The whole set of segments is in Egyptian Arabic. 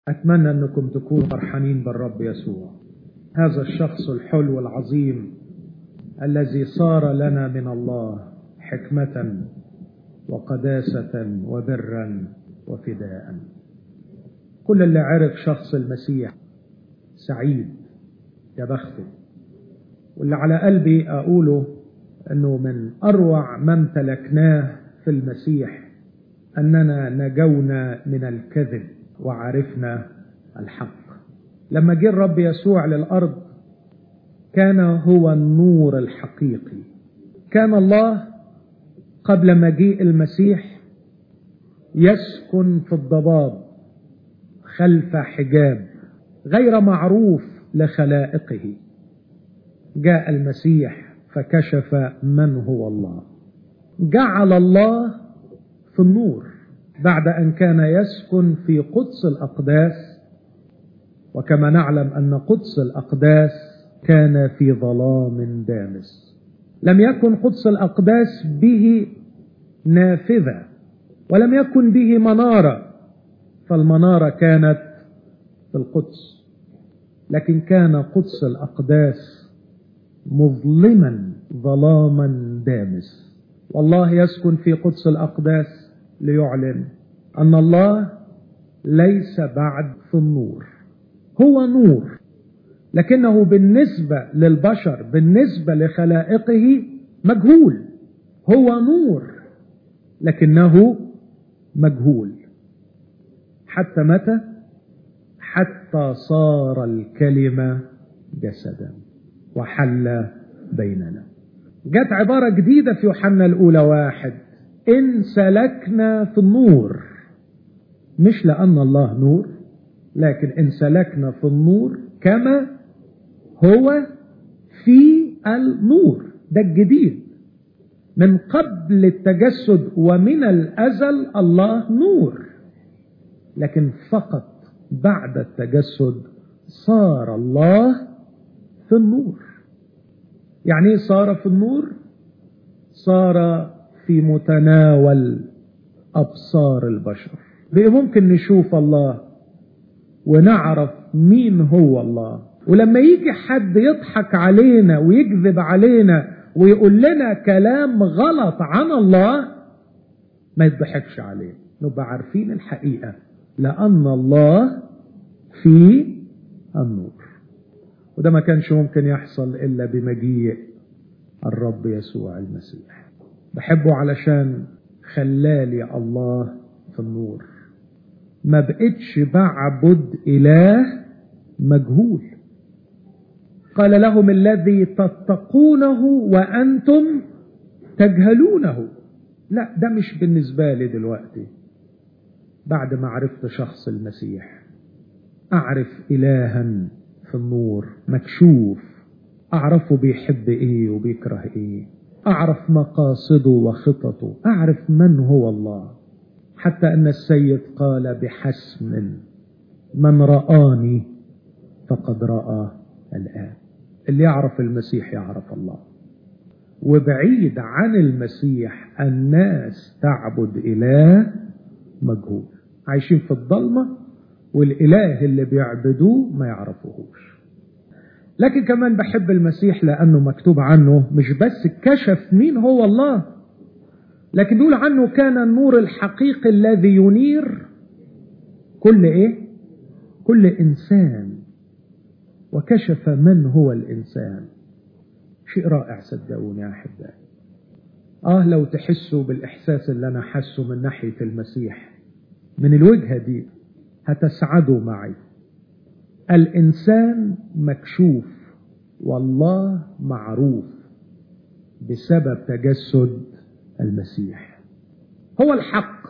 أتمنى أنكم تكونوا فرحانين بالرب يسوع هذا الشخص الحلو العظيم الذي صار لنا من الله حكمة وقداسة وبرا وفداء كل اللي عرف شخص المسيح سعيد يا بخته واللي على قلبي أقوله أنه من أروع ما امتلكناه في المسيح أننا نجونا من الكذب وعرفنا الحق لما جه الرب يسوع للأرض كان هو النور الحقيقي كان الله قبل مجيء المسيح يسكن في الضباب خلف حجاب غير معروف لخلائقه جاء المسيح فكشف من هو الله جعل الله في النور بعد ان كان يسكن في قدس الاقداس وكما نعلم ان قدس الاقداس كان في ظلام دامس لم يكن قدس الاقداس به نافذه ولم يكن به مناره فالمناره كانت في القدس لكن كان قدس الاقداس مظلما ظلاما دامس والله يسكن في قدس الاقداس ليعلن ان الله ليس بعد في النور هو نور لكنه بالنسبه للبشر بالنسبه لخلائقه مجهول هو نور لكنه مجهول حتى متى حتى صار الكلمه جسدا وحل بيننا جت عباره جديده في يوحنا الاولى واحد إن سلكنا في النور مش لأن الله نور لكن إن سلكنا في النور كما هو في النور ده الجديد من قبل التجسد ومن الأزل الله نور لكن فقط بعد التجسد صار الله في النور يعني ايه صار في النور صار في متناول أبصار البشر بقى ممكن نشوف الله ونعرف مين هو الله ولما يجي حد يضحك علينا ويكذب علينا ويقول لنا كلام غلط عن الله ما يضحكش عليه نبقى عارفين الحقيقة لأن الله في النور وده ما كانش ممكن يحصل إلا بمجيء الرب يسوع المسيح بحبه علشان خلالي الله في النور ما بقتش بعبد إله مجهول قال لهم الذي تتقونه وأنتم تجهلونه لا ده مش بالنسبة لي دلوقتي بعد ما عرفت شخص المسيح أعرف إلها في النور مكشوف أعرفه بيحب إيه وبيكره إيه أعرف مقاصده وخططه أعرف من هو الله حتى أن السيد قال بحسم من رآني فقد رأى الآن اللي يعرف المسيح يعرف الله وبعيد عن المسيح الناس تعبد إله مجهول عايشين في الضلمة والإله اللي بيعبدوه ما يعرفوهوش لكن كمان بحب المسيح لأنه مكتوب عنه مش بس كشف مين هو الله لكن بيقول عنه كان النور الحقيقي الذي ينير كل ايه كل انسان وكشف من هو الانسان شيء رائع صدقوني يا احبائي اه لو تحسوا بالاحساس اللي انا حاسه من ناحيه المسيح من الوجهه دي هتسعدوا معي الانسان مكشوف والله معروف بسبب تجسد المسيح هو الحق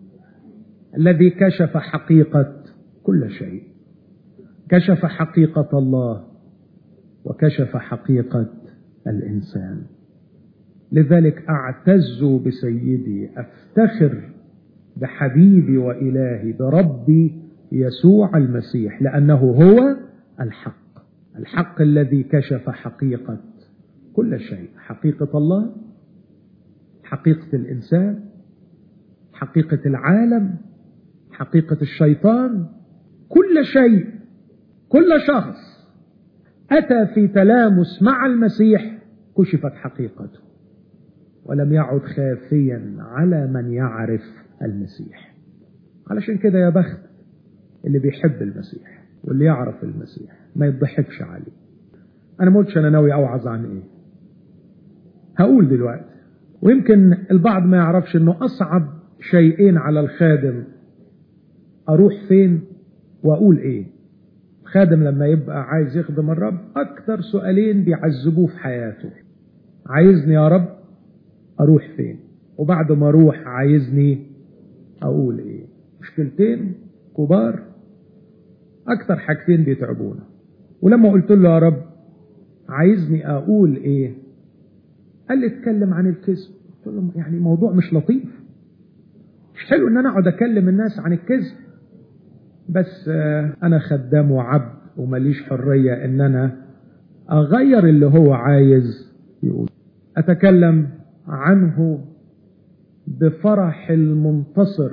الذي كشف حقيقه كل شيء كشف حقيقه الله وكشف حقيقه الانسان لذلك اعتز بسيدي افتخر بحبيبي والهي بربي يسوع المسيح لانه هو الحق الحق الذي كشف حقيقه كل شيء حقيقه الله حقيقه الانسان حقيقه العالم حقيقه الشيطان كل شيء كل شخص أتى في تلامس مع المسيح كشفت حقيقته ولم يعد خافيا على من يعرف المسيح علشان كده يا بخت اللي بيحب المسيح واللي يعرف المسيح ما يضحكش عليه انا ما قلتش انا ناوي اوعظ عن ايه هقول دلوقتي ويمكن البعض ما يعرفش انه اصعب شيئين على الخادم اروح فين واقول ايه الخادم لما يبقى عايز يخدم الرب اكتر سؤالين بيعذبوه في حياته عايزني يا رب اروح فين وبعد ما اروح عايزني اقول ايه مشكلتين كبار اكتر حاجتين بيتعبونا ولما قلت له يا رب عايزني اقول ايه قال لي اتكلم عن الكذب قلت له يعني موضوع مش لطيف مش حلو ان انا اقعد اكلم الناس عن الكذب بس انا خدام وعبد ومليش حريه ان انا اغير اللي هو عايز يقول اتكلم عنه بفرح المنتصر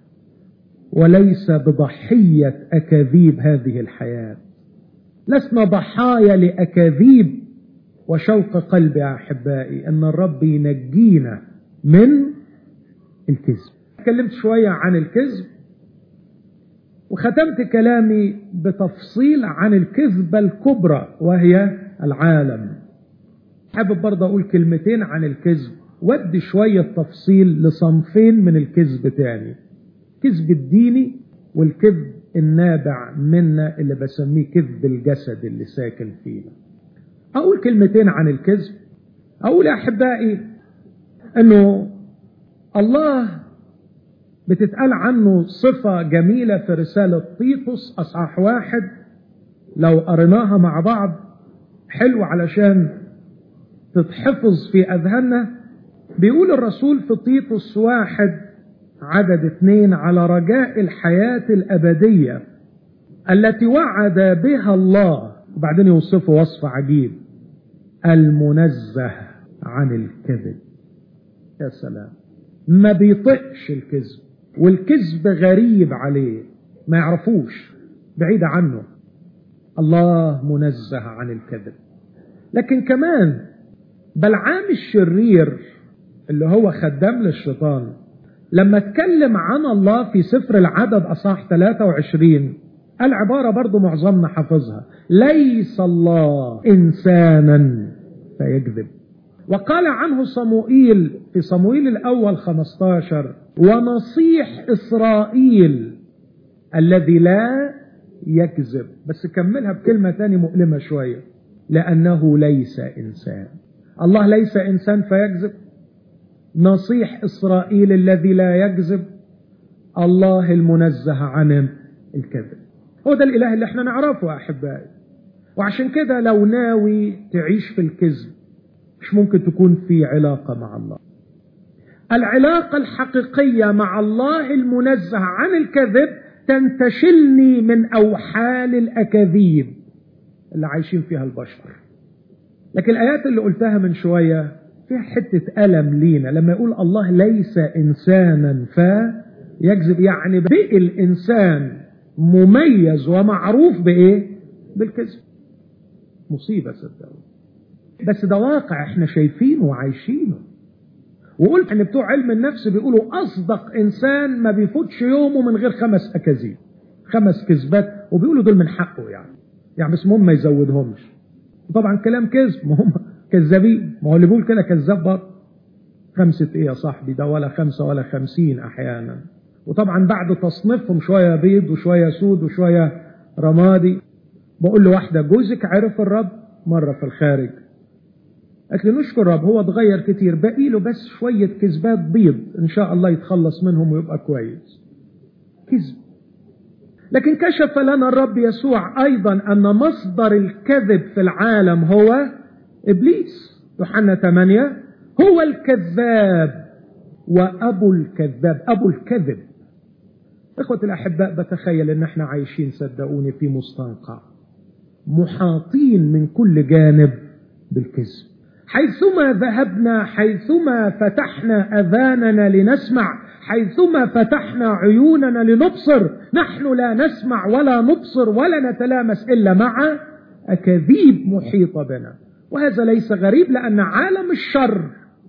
وليس بضحيه اكاذيب هذه الحياه لسنا ضحايا لاكاذيب وشوق قلبي يا احبائي ان الرب ينجينا من الكذب اتكلمت شويه عن الكذب وختمت كلامي بتفصيل عن الكذبه الكبرى وهي العالم حابب برضه اقول كلمتين عن الكذب ودي شويه تفصيل لصنفين من الكذب تاني الكذب الديني والكذب النابع منا اللي بسميه كذب الجسد اللي ساكن فينا اقول كلمتين عن الكذب اقول يا احبائي انه الله بتتقال عنه صفة جميلة في رسالة تيتوس أصحاح واحد لو قريناها مع بعض حلو علشان تتحفظ في أذهاننا بيقول الرسول في تيتوس واحد عدد اثنين على رجاء الحياة الأبدية التي وعد بها الله وبعدين يوصفه وصف عجيب المنزه عن الكذب يا سلام ما بيطقش الكذب والكذب غريب عليه ما يعرفوش بعيد عنه الله منزه عن الكذب لكن كمان بلعام الشرير اللي هو خدام للشيطان لما اتكلم عن الله في سفر العدد أصح 23 قال عبارة برضو معظمنا حافظها ليس الله إنسانا فيكذب وقال عنه صموئيل في صموئيل الأول 15 ونصيح إسرائيل الذي لا يكذب بس كملها بكلمة تاني مؤلمة شوية لأنه ليس إنسان الله ليس إنسان فيكذب نصيح إسرائيل الذي لا يكذب الله المنزه عن الكذب هو ده الإله اللي احنا نعرفه أحبائي وعشان كده لو ناوي تعيش في الكذب مش ممكن تكون في علاقة مع الله العلاقة الحقيقية مع الله المنزه عن الكذب تنتشلني من أوحال الأكاذيب اللي عايشين فيها البشر لكن الآيات اللي قلتها من شوية فيها حتة ألم لينا لما يقول الله ليس إنسانا فيكذب يعني بقي الإنسان مميز ومعروف بإيه بالكذب مصيبة صدقوا بس ده واقع احنا شايفينه وعايشينه وقلت ان بتوع علم النفس بيقولوا اصدق انسان ما بيفوتش يومه من غير خمس اكاذيب خمس كذبات وبيقولوا دول من حقه يعني يعني بس المهم ما يزودهمش طبعا كلام كذب ما هم كذابين ما هو اللي بيقول كده كذاب برضه خمسة ايه يا صاحبي ده ولا خمسة ولا خمسين احيانا وطبعا بعد تصنيفهم شوية بيض وشوية سود وشوية رمادي بقول له واحدة جوزك عرف الرب مرة في الخارج قالت لي نشكر الرب هو اتغير كتير باقي له بس شوية كذبات بيض ان شاء الله يتخلص منهم ويبقى كويس كذب لكن كشف لنا الرب يسوع ايضا ان مصدر الكذب في العالم هو ابليس يوحنا 8 هو الكذاب وابو الكذاب ابو الكذب اخوتي الاحباء بتخيل ان احنا عايشين صدقوني في مستنقع محاطين من كل جانب بالكذب حيثما ذهبنا حيثما فتحنا اذاننا لنسمع حيثما فتحنا عيوننا لنبصر نحن لا نسمع ولا نبصر ولا نتلامس إلا مع أكاذيب محيطة بنا وهذا ليس غريب لأن عالم الشر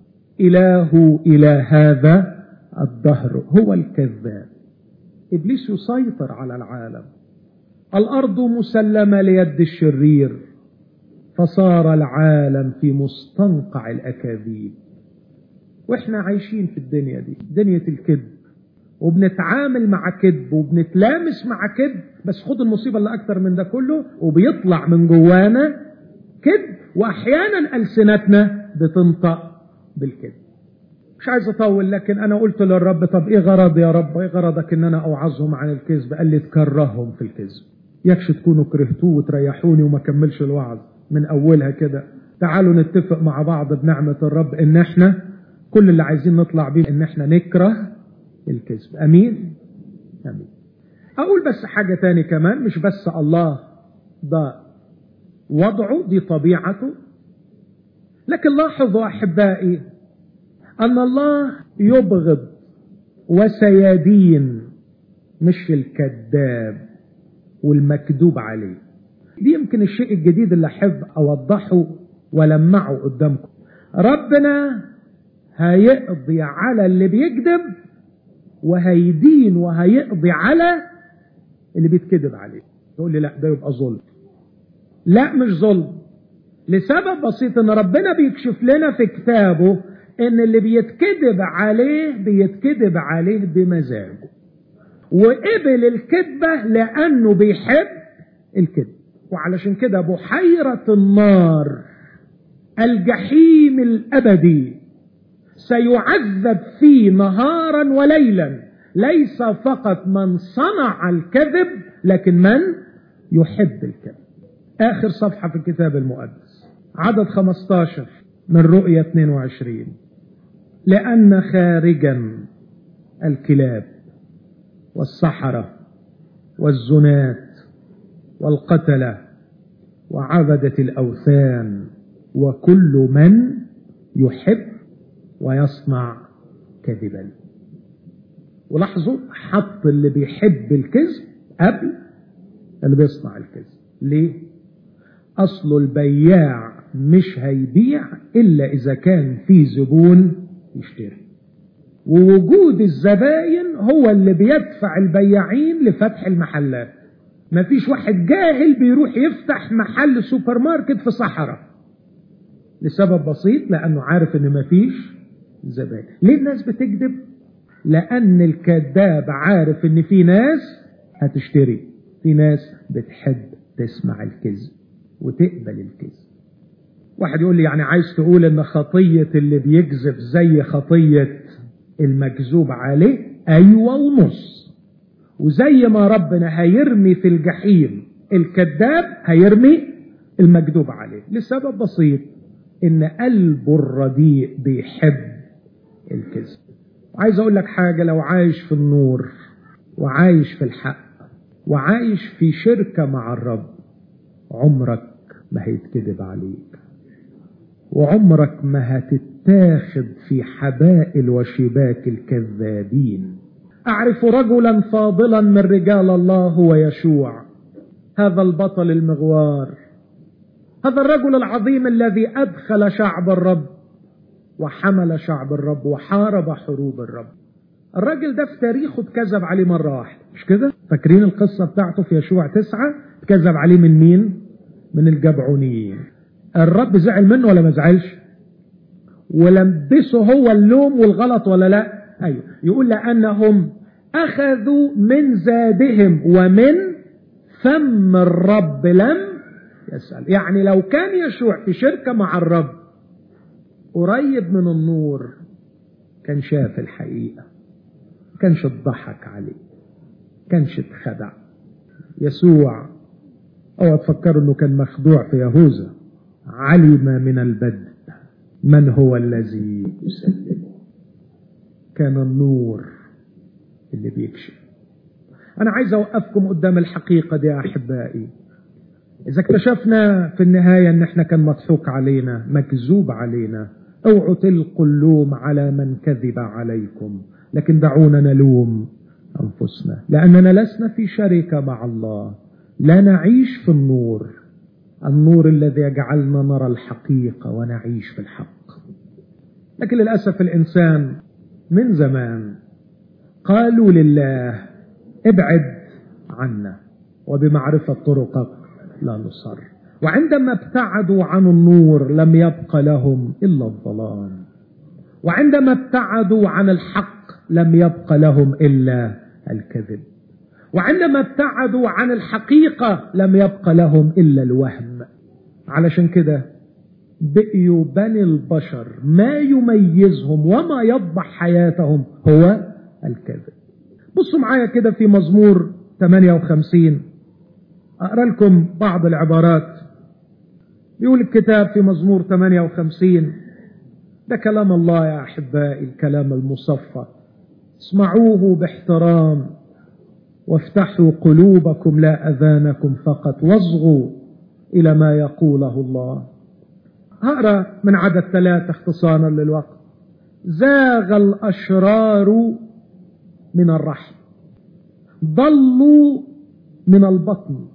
إله إلى هذا الدهر هو الكذاب إبليس يسيطر على العالم الأرض مسلمة ليد الشرير فصار العالم في مستنقع الأكاذيب واحنا عايشين في الدنيا دي دنيا الكذب وبنتعامل مع كذب وبنتلامس مع كذب بس خد المصيبة اللي أكتر من ده كله وبيطلع من جوانا كذب وأحيانا ألسنتنا بتنطق بالكذب مش عايز أطول لكن أنا قلت للرب طب إيه غرض يا رب إيه غرضك إن أنا أوعظهم عن الكذب قال لي تكرههم في الكذب يكش تكونوا كرهتوه وتريحوني وما كملش الوعظ من أولها كده تعالوا نتفق مع بعض بنعمة الرب إن إحنا كل اللي عايزين نطلع بيه إن إحنا نكره الكذب أمين أمين أقول بس حاجة تاني كمان مش بس الله ده وضعه دي طبيعته لكن لاحظوا أحبائي أن الله يبغض وسيدين مش الكذاب والمكذوب عليه دي يمكن الشيء الجديد اللي أحب أوضحه ولمعه قدامكم ربنا هيقضي على اللي بيكذب وهيدين وهيقضي على اللي بيتكذب عليه تقول لي لا ده يبقى ظلم لا مش ظلم لسبب بسيط ان ربنا بيكشف لنا في كتابه ان اللي بيتكذب عليه بيتكذب عليه بمزاجه وقبل الكذبة لانه بيحب الكذب وعلشان كده بحيرة النار الجحيم الابدي سيعذب فيه نهارا وليلا ليس فقط من صنع الكذب لكن من يحب الكذب آخر صفحة في الكتاب المقدس عدد 15 من رؤية 22 لأن خارجا الكلاب والسحرة والزنات والقتلة وعبدة الأوثان وكل من يحب ويصنع كذبا ولاحظوا حط اللي بيحب الكذب قبل اللي بيصنع الكذب ليه اصل البياع مش هيبيع الا اذا كان في زبون يشتري ووجود الزباين هو اللي بيدفع البياعين لفتح المحلات مفيش واحد جاهل بيروح يفتح محل سوبر ماركت في صحراء لسبب بسيط لانه عارف ان مفيش زبائن ليه الناس بتكذب لان الكذاب عارف ان في ناس هتشتري في ناس بتحب تسمع الكذب وتقبل الكذب واحد يقول لي يعني عايز تقول ان خطية اللي بيكذب زي خطية المكذوب عليه ايوه ونص وزي ما ربنا هيرمي في الجحيم الكذاب هيرمي المكذوب عليه لسبب بسيط ان قلبه الرديء بيحب الكذب عايز اقول لك حاجة لو عايش في النور وعايش في الحق وعايش في شركة مع الرب عمرك ما هيتكذب عليك وعمرك ما هتتاخد في حبائل وشباك الكذابين أعرف رجلا فاضلا من رجال الله هو يشوع هذا البطل المغوار هذا الرجل العظيم الذي أدخل شعب الرب وحمل شعب الرب وحارب حروب الرب الراجل ده في تاريخه اتكذب عليه مرة واحدة مش كده فاكرين القصة بتاعته في يشوع تسعة اتكذب عليه من مين من الجبعونيين الرب زعل منه ولا ما زعلش ولبسه هو اللوم والغلط ولا لا ايوه يقول لانهم اخذوا من زادهم ومن فم الرب لم يسأل يعني لو كان يشوع في شركة مع الرب قريب من النور كان شاف الحقيقة كانش اتضحك عليه كانش اتخدع يسوع اوعى تفكروا انه كان مخدوع في يهوذا علم من البدء من هو الذي يسلمه كان النور اللي بيكشف انا عايز اوقفكم قدام الحقيقة دي يا احبائي اذا اكتشفنا في النهاية ان احنا كان مضحوك علينا مكذوب علينا اوعوا تلقوا اللوم على من كذب عليكم لكن دعونا نلوم أنفسنا لأننا لسنا في شركة مع الله لا نعيش في النور النور الذي يجعلنا نرى الحقيقة ونعيش في الحق لكن للأسف الإنسان من زمان قالوا لله ابعد عنا وبمعرفة طرقك لا نصر وعندما ابتعدوا عن النور لم يبق لهم إلا الظلام وعندما ابتعدوا عن الحق لم يبق لهم إلا الكذب وعندما ابتعدوا عن الحقيقة لم يبق لهم إلا الوهم علشان كده بقيوا بني البشر ما يميزهم وما يضبح حياتهم هو الكذب بصوا معايا كده في مزمور 58 أقرأ لكم بعض العبارات يقول الكتاب في مزمور 58 ده كلام الله يا أحبائي الكلام المصفى اسمعوه باحترام وافتحوا قلوبكم لا أذانكم فقط واصغوا إلى ما يقوله الله هقرأ من عدد ثلاثة اختصارا للوقت زاغ الأشرار من الرحم ضلوا من البطن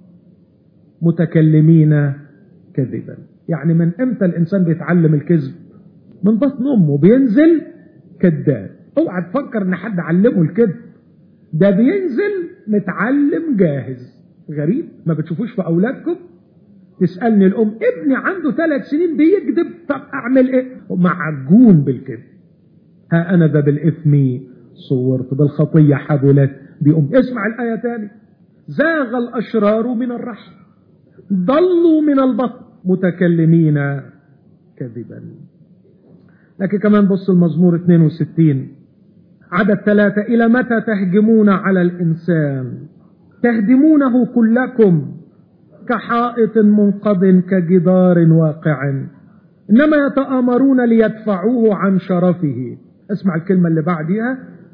متكلمين كذبا يعني من امتى الانسان بيتعلم الكذب من بطن امه بينزل كذاب اوعى تفكر ان حد علمه الكذب ده بينزل متعلم جاهز غريب ما بتشوفوش في اولادكم تسالني الام ابني عنده ثلاث سنين بيكذب طب اعمل ايه معجون بالكذب ها انا ذا بالاثم صورت بالخطيه حبلت بأم اسمع الايه تاني زاغ الاشرار من الرحم ضلوا من البطن متكلمين كذبا لكن كمان بص المزمور 62 عدد ثلاثة إلى متى تهجمون على الإنسان تهدمونه كلكم كحائط منقض كجدار واقع إنما يتآمرون ليدفعوه عن شرفه اسمع الكلمة اللي بعدها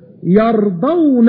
يرضون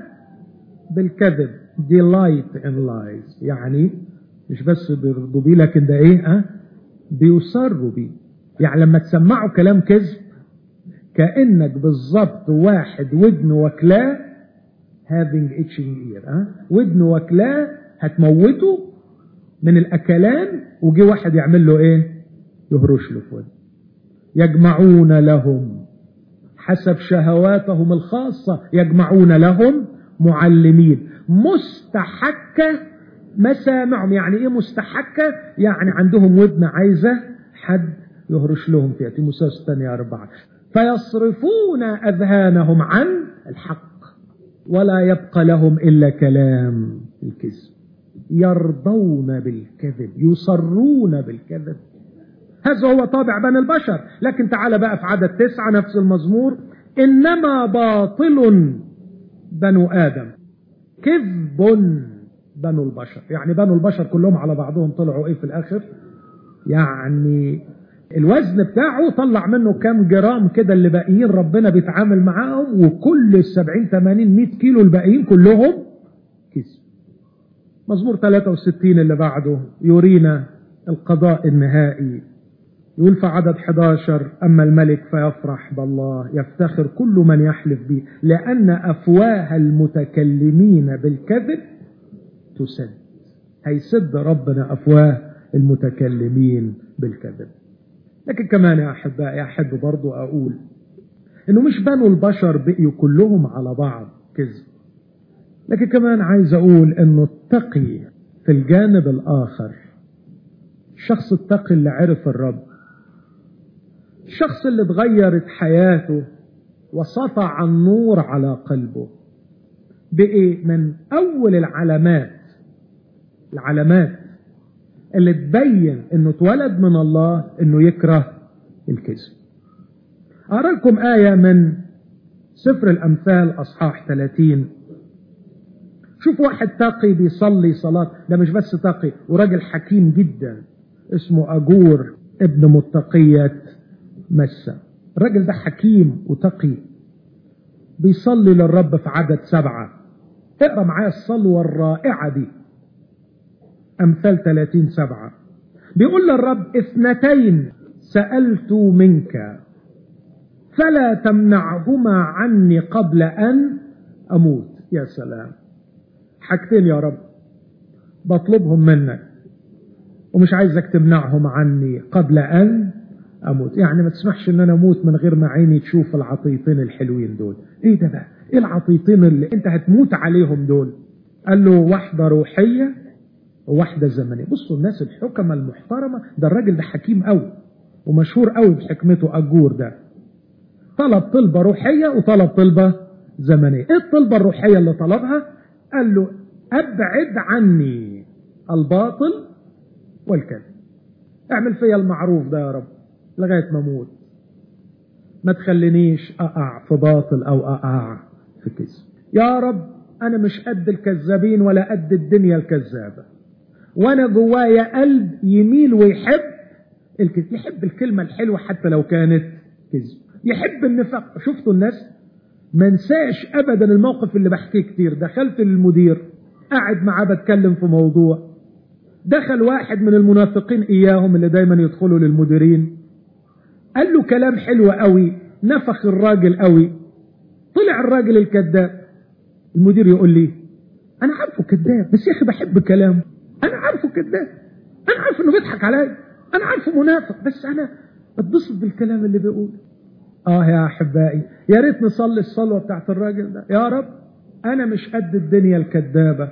بالكذب delight in lies يعني مش بس بيرضوا بيه لكن ده ايه ها بيصروا بيه يعني لما تسمعوا كلام كذب كانك بالظبط واحد ودنه واكلاه having itching ear ها ودنه واكلاه هتموته من الاكلان وجي واحد يعمل له ايه يهرش له في ودنه يجمعون لهم حسب شهواتهم الخاصه يجمعون لهم معلمين مستحكه مسامعهم يعني ايه مستحكة يعني عندهم ودن عايزة حد يهرش لهم فيها تيموساوس الثانية أربعة فيصرفون أذهانهم عن الحق ولا يبقى لهم إلا كلام الكذب يرضون بالكذب يصرون بالكذب هذا هو طابع بني البشر لكن تعال بقى في عدد تسعة نفس المزمور إنما باطل بنو آدم كذب بنو البشر يعني بنو البشر كلهم على بعضهم طلعوا ايه في الاخر يعني الوزن بتاعه طلع منه كام جرام كده اللي باقيين ربنا بيتعامل معاهم وكل السبعين ثمانين مئة كيلو الباقيين كلهم كذب مزمور 63 اللي بعده يورينا القضاء النهائي يقول في عدد 11 أما الملك فيفرح بالله يفتخر كل من يحلف به لأن أفواه المتكلمين بالكذب تسد هيسد ربنا أفواه المتكلمين بالكذب لكن كمان يا أحبائي أحب برضو أقول إنه مش بنو البشر بقيوا كلهم على بعض كذب لكن كمان عايز أقول إنه التقي في الجانب الآخر الشخص التقي اللي عرف الرب الشخص اللي اتغيرت حياته وسطع النور على قلبه بقي من أول العلامات العلامات اللي تبين انه اتولد من الله انه يكره الكذب اقرا لكم ايه من سفر الامثال اصحاح 30 شوف واحد تقي بيصلي صلاه ده مش بس تقي وراجل حكيم جدا اسمه اجور ابن متقيه مسا الراجل ده حكيم وتقي بيصلي للرب في عدد سبعه اقرا معايا الصلوه الرائعه دي أمثال 30 سبعة بيقول للرب اثنتين سألت منك فلا تمنعهما عني قبل أن أموت يا سلام حاجتين يا رب بطلبهم منك ومش عايزك تمنعهم عني قبل أن أموت يعني ما تسمحش إن أنا أموت من غير ما عيني تشوف العطيتين الحلوين دول إيه ده بقى إيه العطيتين اللي أنت هتموت عليهم دول قال له واحدة روحية وواحدة زمنية بصوا الناس الحكمة المحترمة ده الراجل ده حكيم قوي ومشهور قوي بحكمته أجور ده طلب طلبة روحية وطلب طلبة زمنية ايه الطلبة الروحية اللي طلبها قال له ابعد عني الباطل والكذب اعمل فيا المعروف ده يا رب لغاية ما اموت ما تخلينيش اقع في باطل او اقع في كذب يا رب انا مش قد الكذابين ولا قد الدنيا الكذابة وانا جوايا قلب يميل ويحب الكذب يحب الكلمة الحلوة حتى لو كانت كذب يحب النفاق شفتوا الناس ما انساش ابدا الموقف اللي بحكيه كتير دخلت للمدير قاعد معاه بتكلم في موضوع دخل واحد من المنافقين اياهم اللي دايما يدخلوا للمديرين قال له كلام حلو قوي نفخ الراجل قوي طلع الراجل الكذاب المدير يقول لي انا عارفه كذاب بس يا اخي بحب كلامه انا عارفه كذاب انا عارف انه بيضحك عليا انا عارفه منافق بس انا بتبسط بالكلام اللي بيقوله اه يا احبائي يا ريت نصلي الصلوه بتاعت الراجل ده يا رب انا مش قد الدنيا الكذابه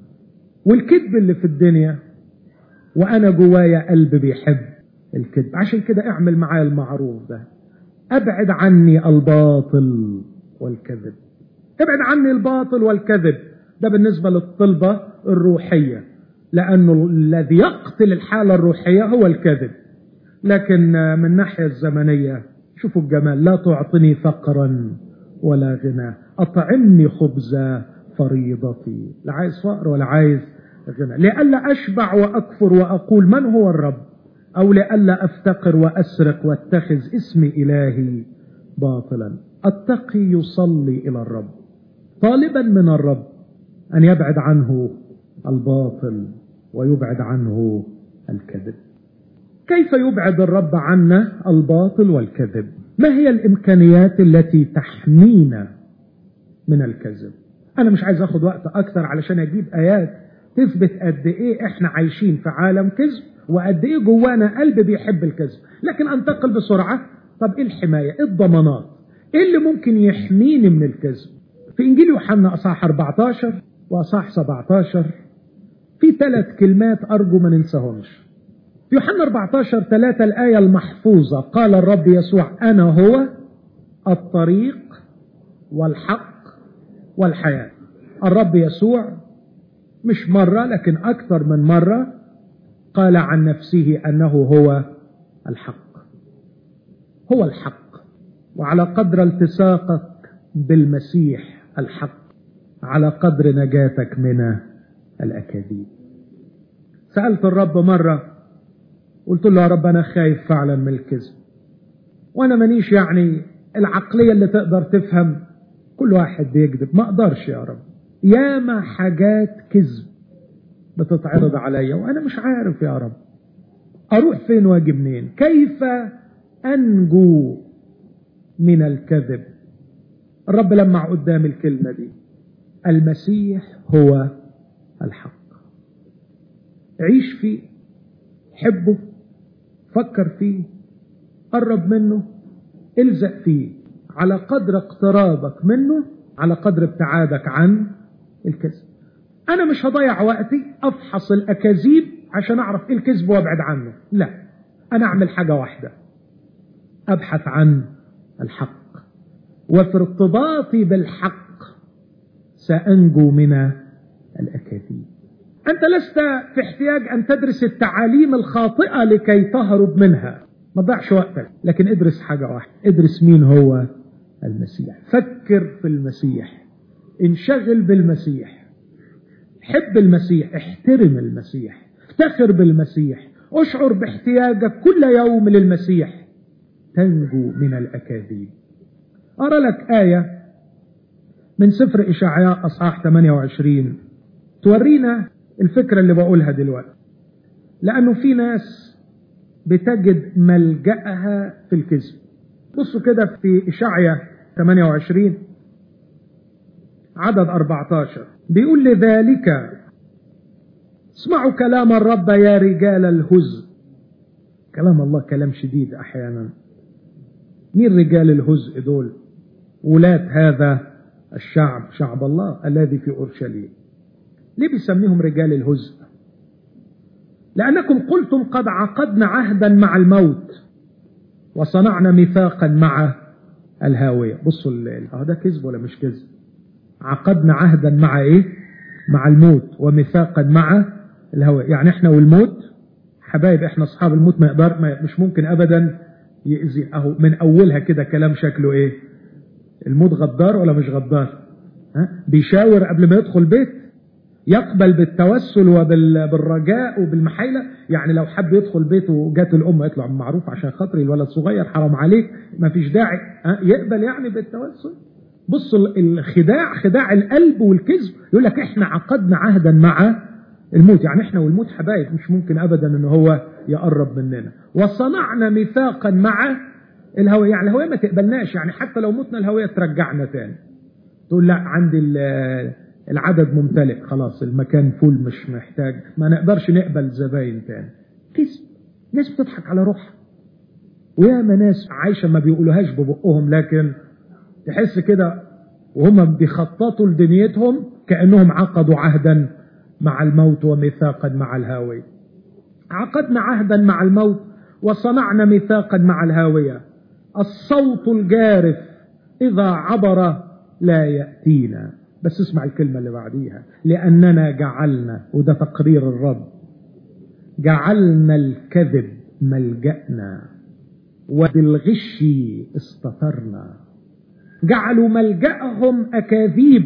والكذب اللي في الدنيا وانا جوايا قلب بيحب الكذب عشان كده اعمل معايا المعروف ده ابعد عني الباطل والكذب ابعد عني الباطل والكذب ده بالنسبه للطلبه الروحيه لانه الذي يقتل الحاله الروحيه هو الكذب لكن من الناحيه الزمنيه شوفوا الجمال لا تعطني فقرا ولا غنى أطعمني خبزا فريضتي لا عايز فقر ولا عايز غنى لئلا أشبع وأكفر وأقول من هو الرب أو لئلا أفتقر وأسرق واتخذ اسم إلهي باطلا التقي يصلي إلى الرب طالبا من الرب أن يبعد عنه الباطل ويبعد عنه الكذب كيف يبعد الرب عنا الباطل والكذب ما هي الامكانيات التي تحمينا من الكذب انا مش عايز اخد وقت اكثر علشان اجيب ايات تثبت قد ايه احنا عايشين في عالم كذب وقد ايه جوانا قلب بيحب الكذب لكن انتقل بسرعه طب ايه الحمايه ايه الضمانات ايه اللي ممكن يحميني من الكذب في انجيل يوحنا اصحاح 14 واصحاح 17 في ثلاث كلمات ارجو ما ننساهمش في يوحنا 14 3 الآية المحفوظة قال الرب يسوع أنا هو الطريق والحق والحياة الرب يسوع مش مرة لكن أكثر من مرة قال عن نفسه أنه هو الحق هو الحق وعلى قدر التصاقك بالمسيح الحق على قدر نجاتك من الأكاذيب سألت الرب مرة قلت له يا رب انا خايف فعلا من الكذب وانا مانيش يعني العقلية اللي تقدر تفهم كل واحد بيكذب ما اقدرش يا رب ياما حاجات كذب بتتعرض عليا وانا مش عارف يا رب اروح فين واجي منين كيف انجو من الكذب الرب لمع قدام الكلمة دي المسيح هو الحق عيش فيه حبه فكر فيه قرب منه الزق فيه على قدر اقترابك منه على قدر ابتعادك عن الكذب انا مش هضيع وقتي افحص الاكاذيب عشان اعرف ايه الكذب وابعد عنه لا انا اعمل حاجة واحدة ابحث عن الحق وفي ارتباطي بالحق سانجو من الاكاذيب أنت لست في احتياج أن تدرس التعاليم الخاطئة لكي تهرب منها ما تضيعش وقتك لكن ادرس حاجة واحدة ادرس مين هو المسيح فكر في المسيح انشغل بالمسيح حب المسيح احترم المسيح افتخر بالمسيح اشعر باحتياجك كل يوم للمسيح تنجو من الأكاذيب أرى لك آية من سفر إشعياء أصحاح 28 تورينا الفكرة اللي بقولها دلوقتي لأنه في ناس بتجد ملجأها في الكذب بصوا كده في إشعيا 28 عدد 14 بيقول لذلك اسمعوا كلام الرب يا رجال الهزء كلام الله كلام شديد أحيانا مين رجال الهزء دول ولاة هذا الشعب شعب الله الذي في أورشليم ليه بيسميهم رجال الهزء لأنكم قلتم قد عقدنا عهدا مع الموت وصنعنا ميثاقا مع الهاوية بصوا اه ده كذب ولا مش كذب عقدنا عهدا مع ايه مع الموت وميثاقا مع الهواء يعني احنا والموت حبايب احنا اصحاب الموت ما يقدر ما مش ممكن ابدا يأذي اهو من اولها كده كلام شكله ايه الموت غدار ولا مش غدار ها بيشاور قبل ما يدخل بيت يقبل بالتوسل وبالرجاء وبالمحايله يعني لو حب يدخل بيته وجات الام يطلع معروف عشان خاطري الولد صغير حرام عليك ما فيش داعي ها يقبل يعني بالتوسل بصوا الخداع خداع القلب والكذب يقول لك احنا عقدنا عهدا مع الموت يعني احنا والموت حبايب مش ممكن ابدا ان هو يقرب مننا وصنعنا ميثاقا مع الهوية يعني الهوية ما تقبلناش يعني حتى لو متنا الهوية ترجعنا تاني تقول لا عندي العدد ممتلئ خلاص المكان فول مش محتاج ما نقدرش نقبل زباين تاني كذب ناس بتضحك على روحها وياما ناس عايشة ما بيقولوهاش ببقهم لكن تحس كده وهم بيخططوا لدنيتهم كأنهم عقدوا عهدا مع الموت وميثاقا مع الهاوية عقدنا عهدا مع الموت وصنعنا ميثاقا مع الهاوية الصوت الجارف إذا عبر لا يأتينا بس اسمع الكلمة اللي بعديها لأننا جعلنا وده تقرير الرب جعلنا الكذب ملجأنا وبالغش استطرنا جعلوا ملجأهم أكاذيب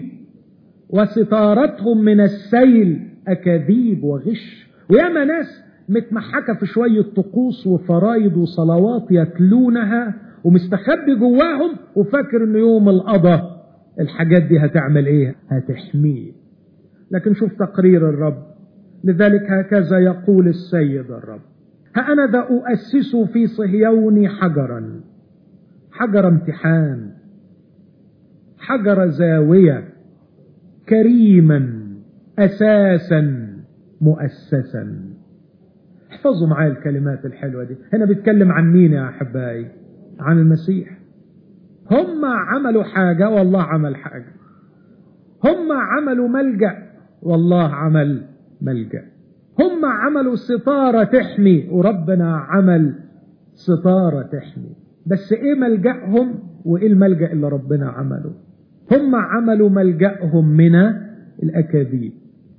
وستارتهم من السيل أكاذيب وغش وياما ناس متمحكة في شوية طقوس وفرايض وصلوات يتلونها ومستخبي جواهم وفاكر ان يوم القضاء الحاجات دي هتعمل ايه هتحميه لكن شوف تقرير الرب لذلك هكذا يقول السيد الرب ها أنا ذا أؤسس في صهيون حجرا حجر امتحان حجر زاوية كريما أساسا مؤسسا احفظوا معايا الكلمات الحلوة دي هنا بيتكلم عن مين يا أحبائي عن المسيح هم عملوا حاجة والله عمل حاجة هم عملوا ملجأ والله عمل ملجأ هم عملوا ستارة تحمي وربنا عمل ستارة تحمي بس ايه ملجأهم وايه الملجأ اللي ربنا عمله هم عملوا ملجأهم من الأكاذيب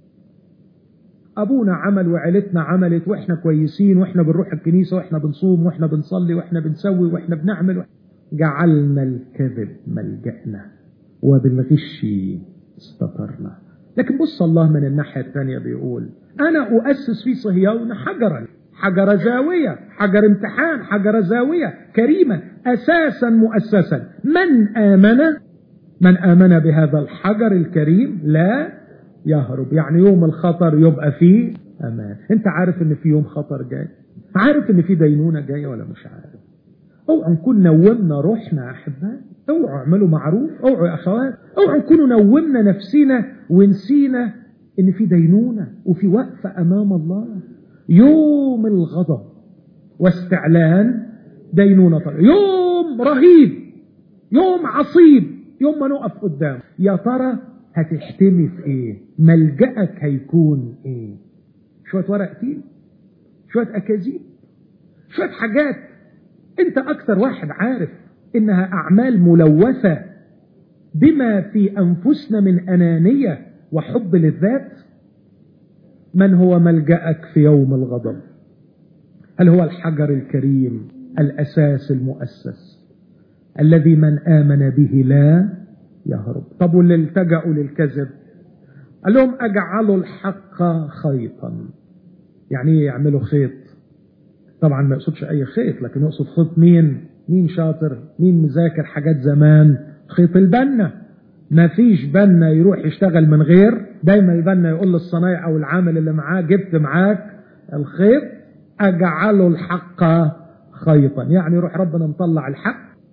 أبونا عمل وعيلتنا عملت وإحنا كويسين وإحنا بنروح الكنيسة وإحنا بنصوم وإحنا بنصلي وإحنا بنسوي وإحنا بنعمل جعلنا الكذب ملجأنا وبالغش استطرنا لكن بص الله من الناحية الثانية بيقول أنا أؤسس في صهيون حجرا حجر زاوية حجر امتحان حجر زاوية كريما أساسا مؤسسا من آمن من آمن بهذا الحجر الكريم لا يهرب يعني يوم الخطر يبقى فيه أمان أنت عارف أن في يوم خطر جاي عارف أن في دينونة جاية ولا مش عارف اوعوا نكون نومنا روحنا يا احبائي اوعوا اعملوا معروف اوعوا يا اخوات اوعوا نكونوا نومنا نفسنا ونسينا ان في دينونه وفي وقفه امام الله يوم الغضب واستعلان دينونه طريق. يوم رهيب يوم عصيب يوم ما نقف قدام يا ترى هتحتمي في ايه ملجأك هيكون ايه شويه ورق تين شويه اكاذيب شويه حاجات انت اكثر واحد عارف انها اعمال ملوثة بما في انفسنا من انانية وحب للذات من هو ملجأك في يوم الغضب هل هو الحجر الكريم الاساس المؤسس الذي من امن به لا يهرب طب واللي التجأوا للكذب قال لهم اجعلوا الحق خيطا يعني ايه يعملوا خيط طبعا ما يقصدش اي خيط لكن يقصد خيط مين مين شاطر مين مذاكر حاجات زمان خيط البنا ما فيش بنا يروح يشتغل من غير دايما البنا يقول للصنايع او العامل اللي معاه جبت معاك الخيط اجعله الحق خيطا يعني يروح ربنا مطلع الحق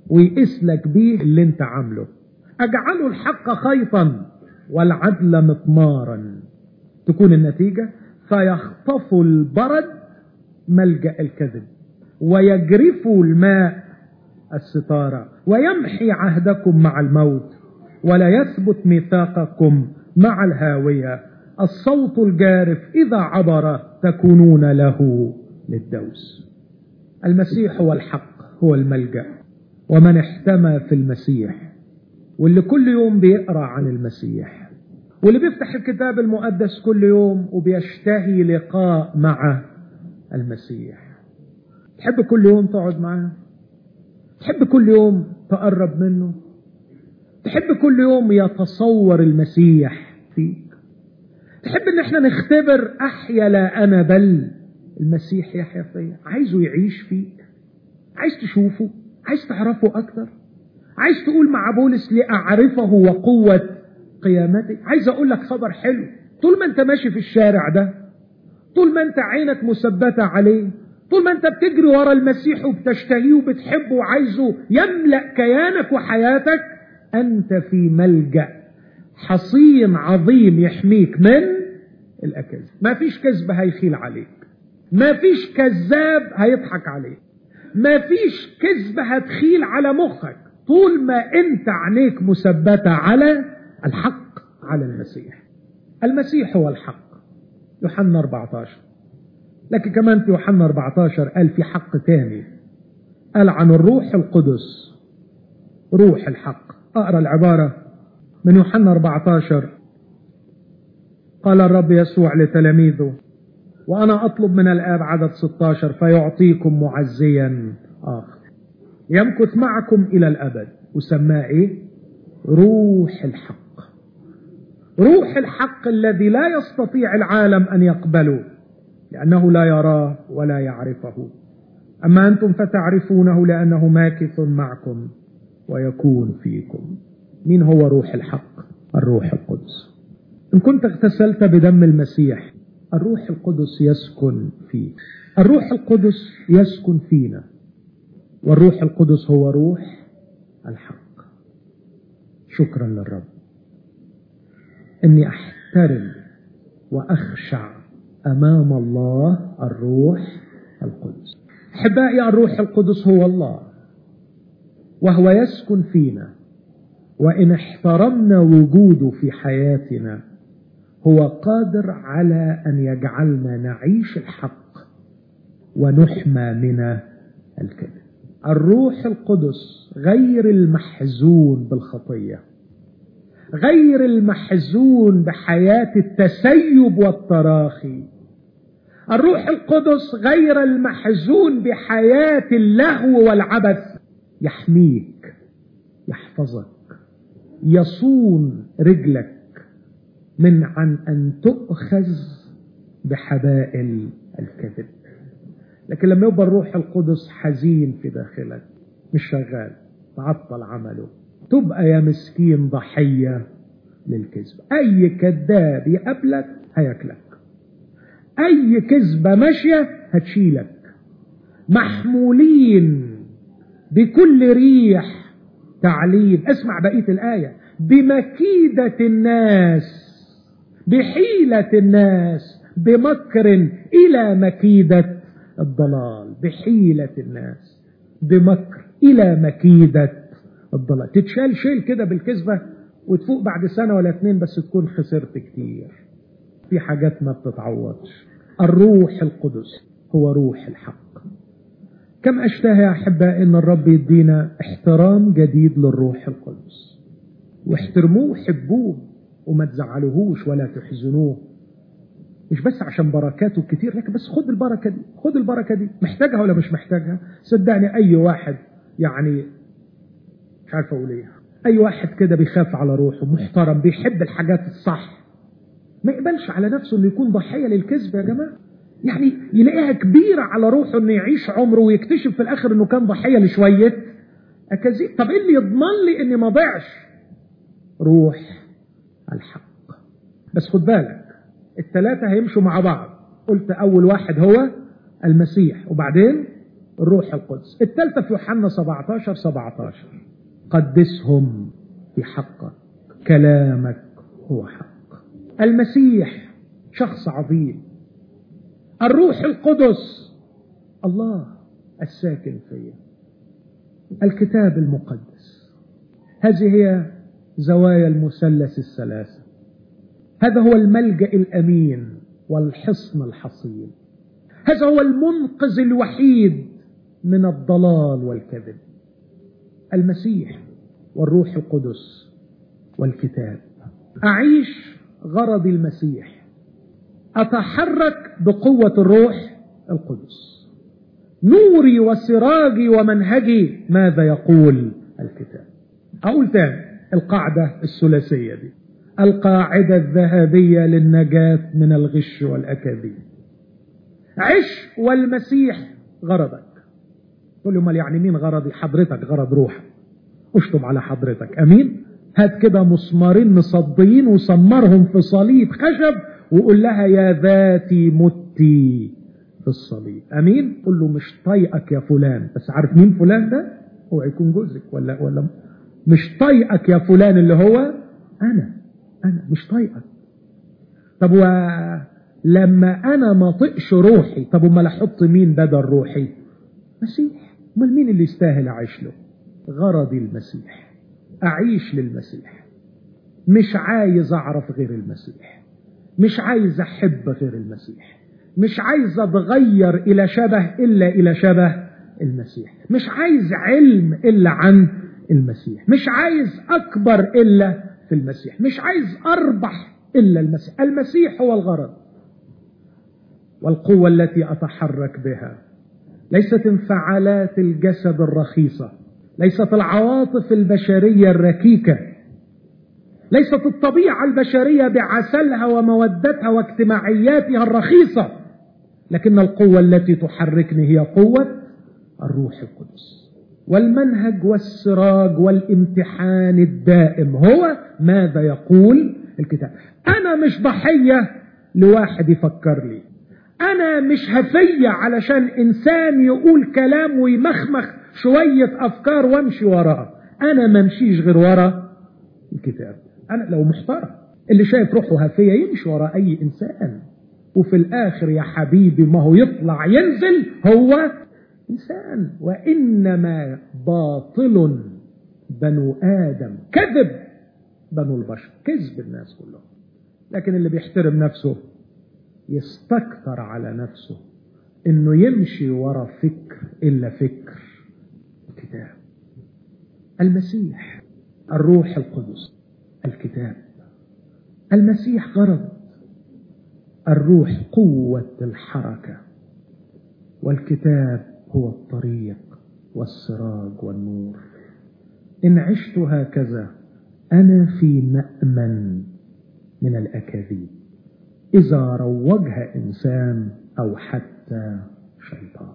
ويقيس لك بيه اللي انت عامله اجعلوا الحق خيطا والعدل مطمارا تكون النتيجة فيخطف البرد ملجأ الكذب ويجرف الماء الستارة ويمحي عهدكم مع الموت ولا يثبت ميثاقكم مع الهاوية الصوت الجارف إذا عبر تكونون له للدوس المسيح هو الحق هو الملجأ ومن احتمى في المسيح واللي كل يوم بيقرأ عن المسيح واللي بيفتح الكتاب المقدس كل يوم وبيشتهي لقاء مع المسيح تحب كل يوم تقعد معاه تحب كل يوم تقرب منه تحب كل يوم يتصور المسيح فيك تحب ان احنا نختبر احيا لا انا بل المسيح يحيا فيا عايزه يعيش فيك عايز تشوفه عايز تعرفه اكتر عايز تقول مع بولس لأعرفه وقوة قيامته عايز أقول لك خبر حلو طول ما أنت ماشي في الشارع ده طول ما أنت عينك مثبتة عليه طول ما أنت بتجري ورا المسيح وبتشتهيه وبتحبه وعايزه يملأ كيانك وحياتك أنت في ملجأ حصين عظيم يحميك من الأكاذيب ما فيش كذب هيخيل عليك ما فيش كذاب هيضحك عليك ما فيش كذب هتخيل على مخك طول ما انت عينيك مثبتة على الحق على المسيح المسيح هو الحق يوحنا 14 لكن كمان في يوحنا 14 قال في حق تاني قال عن الروح القدس روح الحق اقرا العبارة من يوحنا 14 قال الرب يسوع لتلاميذه وانا اطلب من الاب عدد 16 فيعطيكم معزيا اخر يمكث معكم إلى الأبد وسماه إيه روح الحق روح الحق الذي لا يستطيع العالم أن يقبله لأنه لا يراه ولا يعرفه أما أنتم فتعرفونه لأنه ماكث معكم ويكون فيكم مين هو روح الحق الروح القدس إن كنت اغتسلت بدم المسيح الروح القدس يسكن فيك الروح القدس يسكن فينا والروح القدس هو روح الحق شكرا للرب اني احترم واخشع امام الله الروح القدس احبائي الروح القدس هو الله وهو يسكن فينا وان احترمنا وجوده في حياتنا هو قادر على ان يجعلنا نعيش الحق ونحمى من الكذب الروح القدس غير المحزون بالخطيه غير المحزون بحياه التسيب والتراخي الروح القدس غير المحزون بحياه اللهو والعبث يحميك يحفظك يصون رجلك من عن ان تؤخذ بحبائل الكذب لكن لما يبقى الروح القدس حزين في داخلك مش شغال تعطل عمله تبقى يا مسكين ضحية للكذب أي كذاب يقابلك هياكلك أي كذبة ماشية هتشيلك محمولين بكل ريح تعليم اسمع بقية الآية بمكيدة الناس بحيلة الناس بمكر إلى مكيدة الضلال بحيلة الناس بمكر إلى مكيدة الضلال تتشال شيل كده بالكذبة وتفوق بعد سنة ولا اتنين بس تكون خسرت كتير في حاجات ما بتتعوضش الروح القدس هو روح الحق كم أشتهي يا أحبائي أن الرب يدينا احترام جديد للروح القدس واحترموه وحبوه وما تزعلوهوش ولا تحزنوه مش بس عشان بركاته كتير لكن بس خد البركة دي خد البركة دي محتاجها ولا مش محتاجها صدقني أي واحد يعني مش عارف أقول إيه أي واحد كده بيخاف على روحه محترم بيحب الحاجات الصح ما يقبلش على نفسه انه يكون ضحية للكذب يا جماعة يعني يلاقيها كبيرة على روحه انه يعيش عمره ويكتشف في الاخر انه كان ضحية لشوية اكاذيب طب ايه اللي يضمن لي اني ما ضيعش روح الحق بس خد بالك الثلاثة هيمشوا مع بعض قلت أول واحد هو المسيح وبعدين الروح القدس الثالثة في يوحنا 17 17 قدسهم في حقك كلامك هو حق المسيح شخص عظيم الروح القدس الله الساكن فيا الكتاب المقدس هذه هي زوايا المثلث الثلاثة هذا هو الملجأ الأمين والحصن الحصين هذا هو المنقذ الوحيد من الضلال والكذب المسيح والروح القدس والكتاب أعيش غرض المسيح أتحرك بقوة الروح القدس نوري وسراجي ومنهجي ماذا يقول الكتاب أقول تاني القاعدة الثلاثية دي القاعدة الذهبية للنجاة من الغش والأكاذيب عش والمسيح غرضك تقول لي امال يعني مين غرضي حضرتك غرض روحك اشطب على حضرتك امين هات كده مسمارين مصديين وسمرهم في صليب خشب وقول لها يا ذاتي متي في الصليب امين قول له مش طايقك يا فلان بس عارف مين فلان ده هو يكون جوزك ولا ولا مش طايقك يا فلان اللي هو انا انا مش طايقك طب ولما انا ما طقش روحي طب امال احط مين بدل روحي مسيح امال مين اللي يستاهل اعيش له غرضي المسيح اعيش للمسيح مش عايز اعرف غير المسيح مش عايز احب غير المسيح مش عايز اتغير الى شبه الا الى شبه المسيح مش عايز علم الا عن المسيح مش عايز اكبر الا في المسيح مش عايز اربح الا المسيح المسيح هو الغرض والقوه التي اتحرك بها ليست انفعالات الجسد الرخيصه ليست العواطف البشريه الركيكه ليست الطبيعه البشريه بعسلها ومودتها واجتماعياتها الرخيصه لكن القوه التي تحركني هي قوه الروح القدس والمنهج والسراج والامتحان الدائم هو ماذا يقول الكتاب انا مش ضحيه لواحد يفكر لي انا مش هفية علشان انسان يقول كلام ويمخمخ شوية افكار وامشي وراها انا ما امشيش غير ورا الكتاب انا لو محترم اللي شايف روحه هفية يمشي ورا اي انسان وفي الاخر يا حبيبي ما هو يطلع ينزل هو انسان وانما باطل بنو ادم كذب بنو البشر كذب الناس كلهم لكن اللي بيحترم نفسه يستكتر على نفسه انه يمشي ورا فكر الا فكر الكتاب المسيح الروح القدس الكتاب المسيح غرض الروح قوة الحركة والكتاب هو الطريق والسراج والنور إن عشت هكذا أنا في مأمن من الأكاذيب إذا روجها إنسان أو حتى شيطان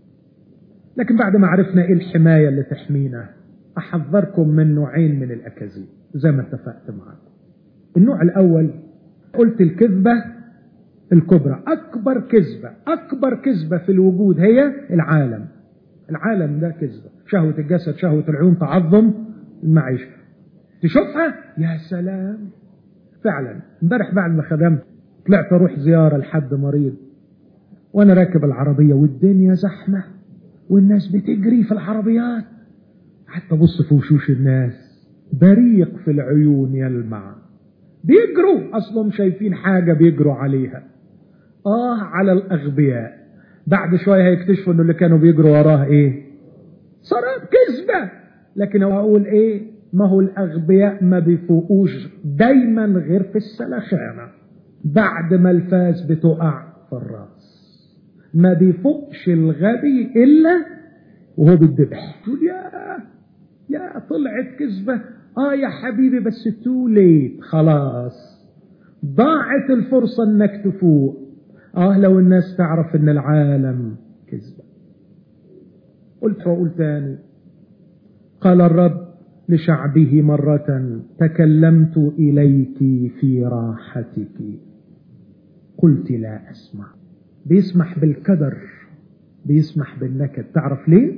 لكن بعد ما عرفنا إيه الحماية اللي تحمينا أحذركم من نوعين من الأكاذيب زي ما اتفقت معاكم النوع الأول قلت الكذبة الكبرى أكبر كذبة أكبر كذبة في الوجود هي العالم العالم ده كذبة شهوة الجسد شهوة العيون تعظم المعيشة تشوفها يا سلام فعلا امبارح بعد ما خدمت طلعت اروح زيارة لحد مريض وانا راكب العربية والدنيا زحمة والناس بتجري في العربيات حتى بص في وشوش الناس بريق في العيون يلمع بيجروا اصلهم شايفين حاجة بيجروا عليها اه على الاغبياء بعد شوية هيكتشفوا انه اللي كانوا بيجروا وراه ايه سراب كذبة لكن هو اقول ايه ما هو الاغبياء ما بيفوقوش دايما غير في السلخانة بعد ما الفاس بتقع في الراس ما بيفوقش الغبي الا وهو بيتذبح تقول يا يا طلعت كذبة اه يا حبيبي بس تو ليت خلاص ضاعت الفرصة انك تفوق اه لو الناس تعرف ان العالم كذبة قلت واقول تاني قال الرب لشعبه مرة تكلمت إليك في راحتك قلت لا أسمع بيسمح بالكدر بيسمح بالنكد تعرف ليه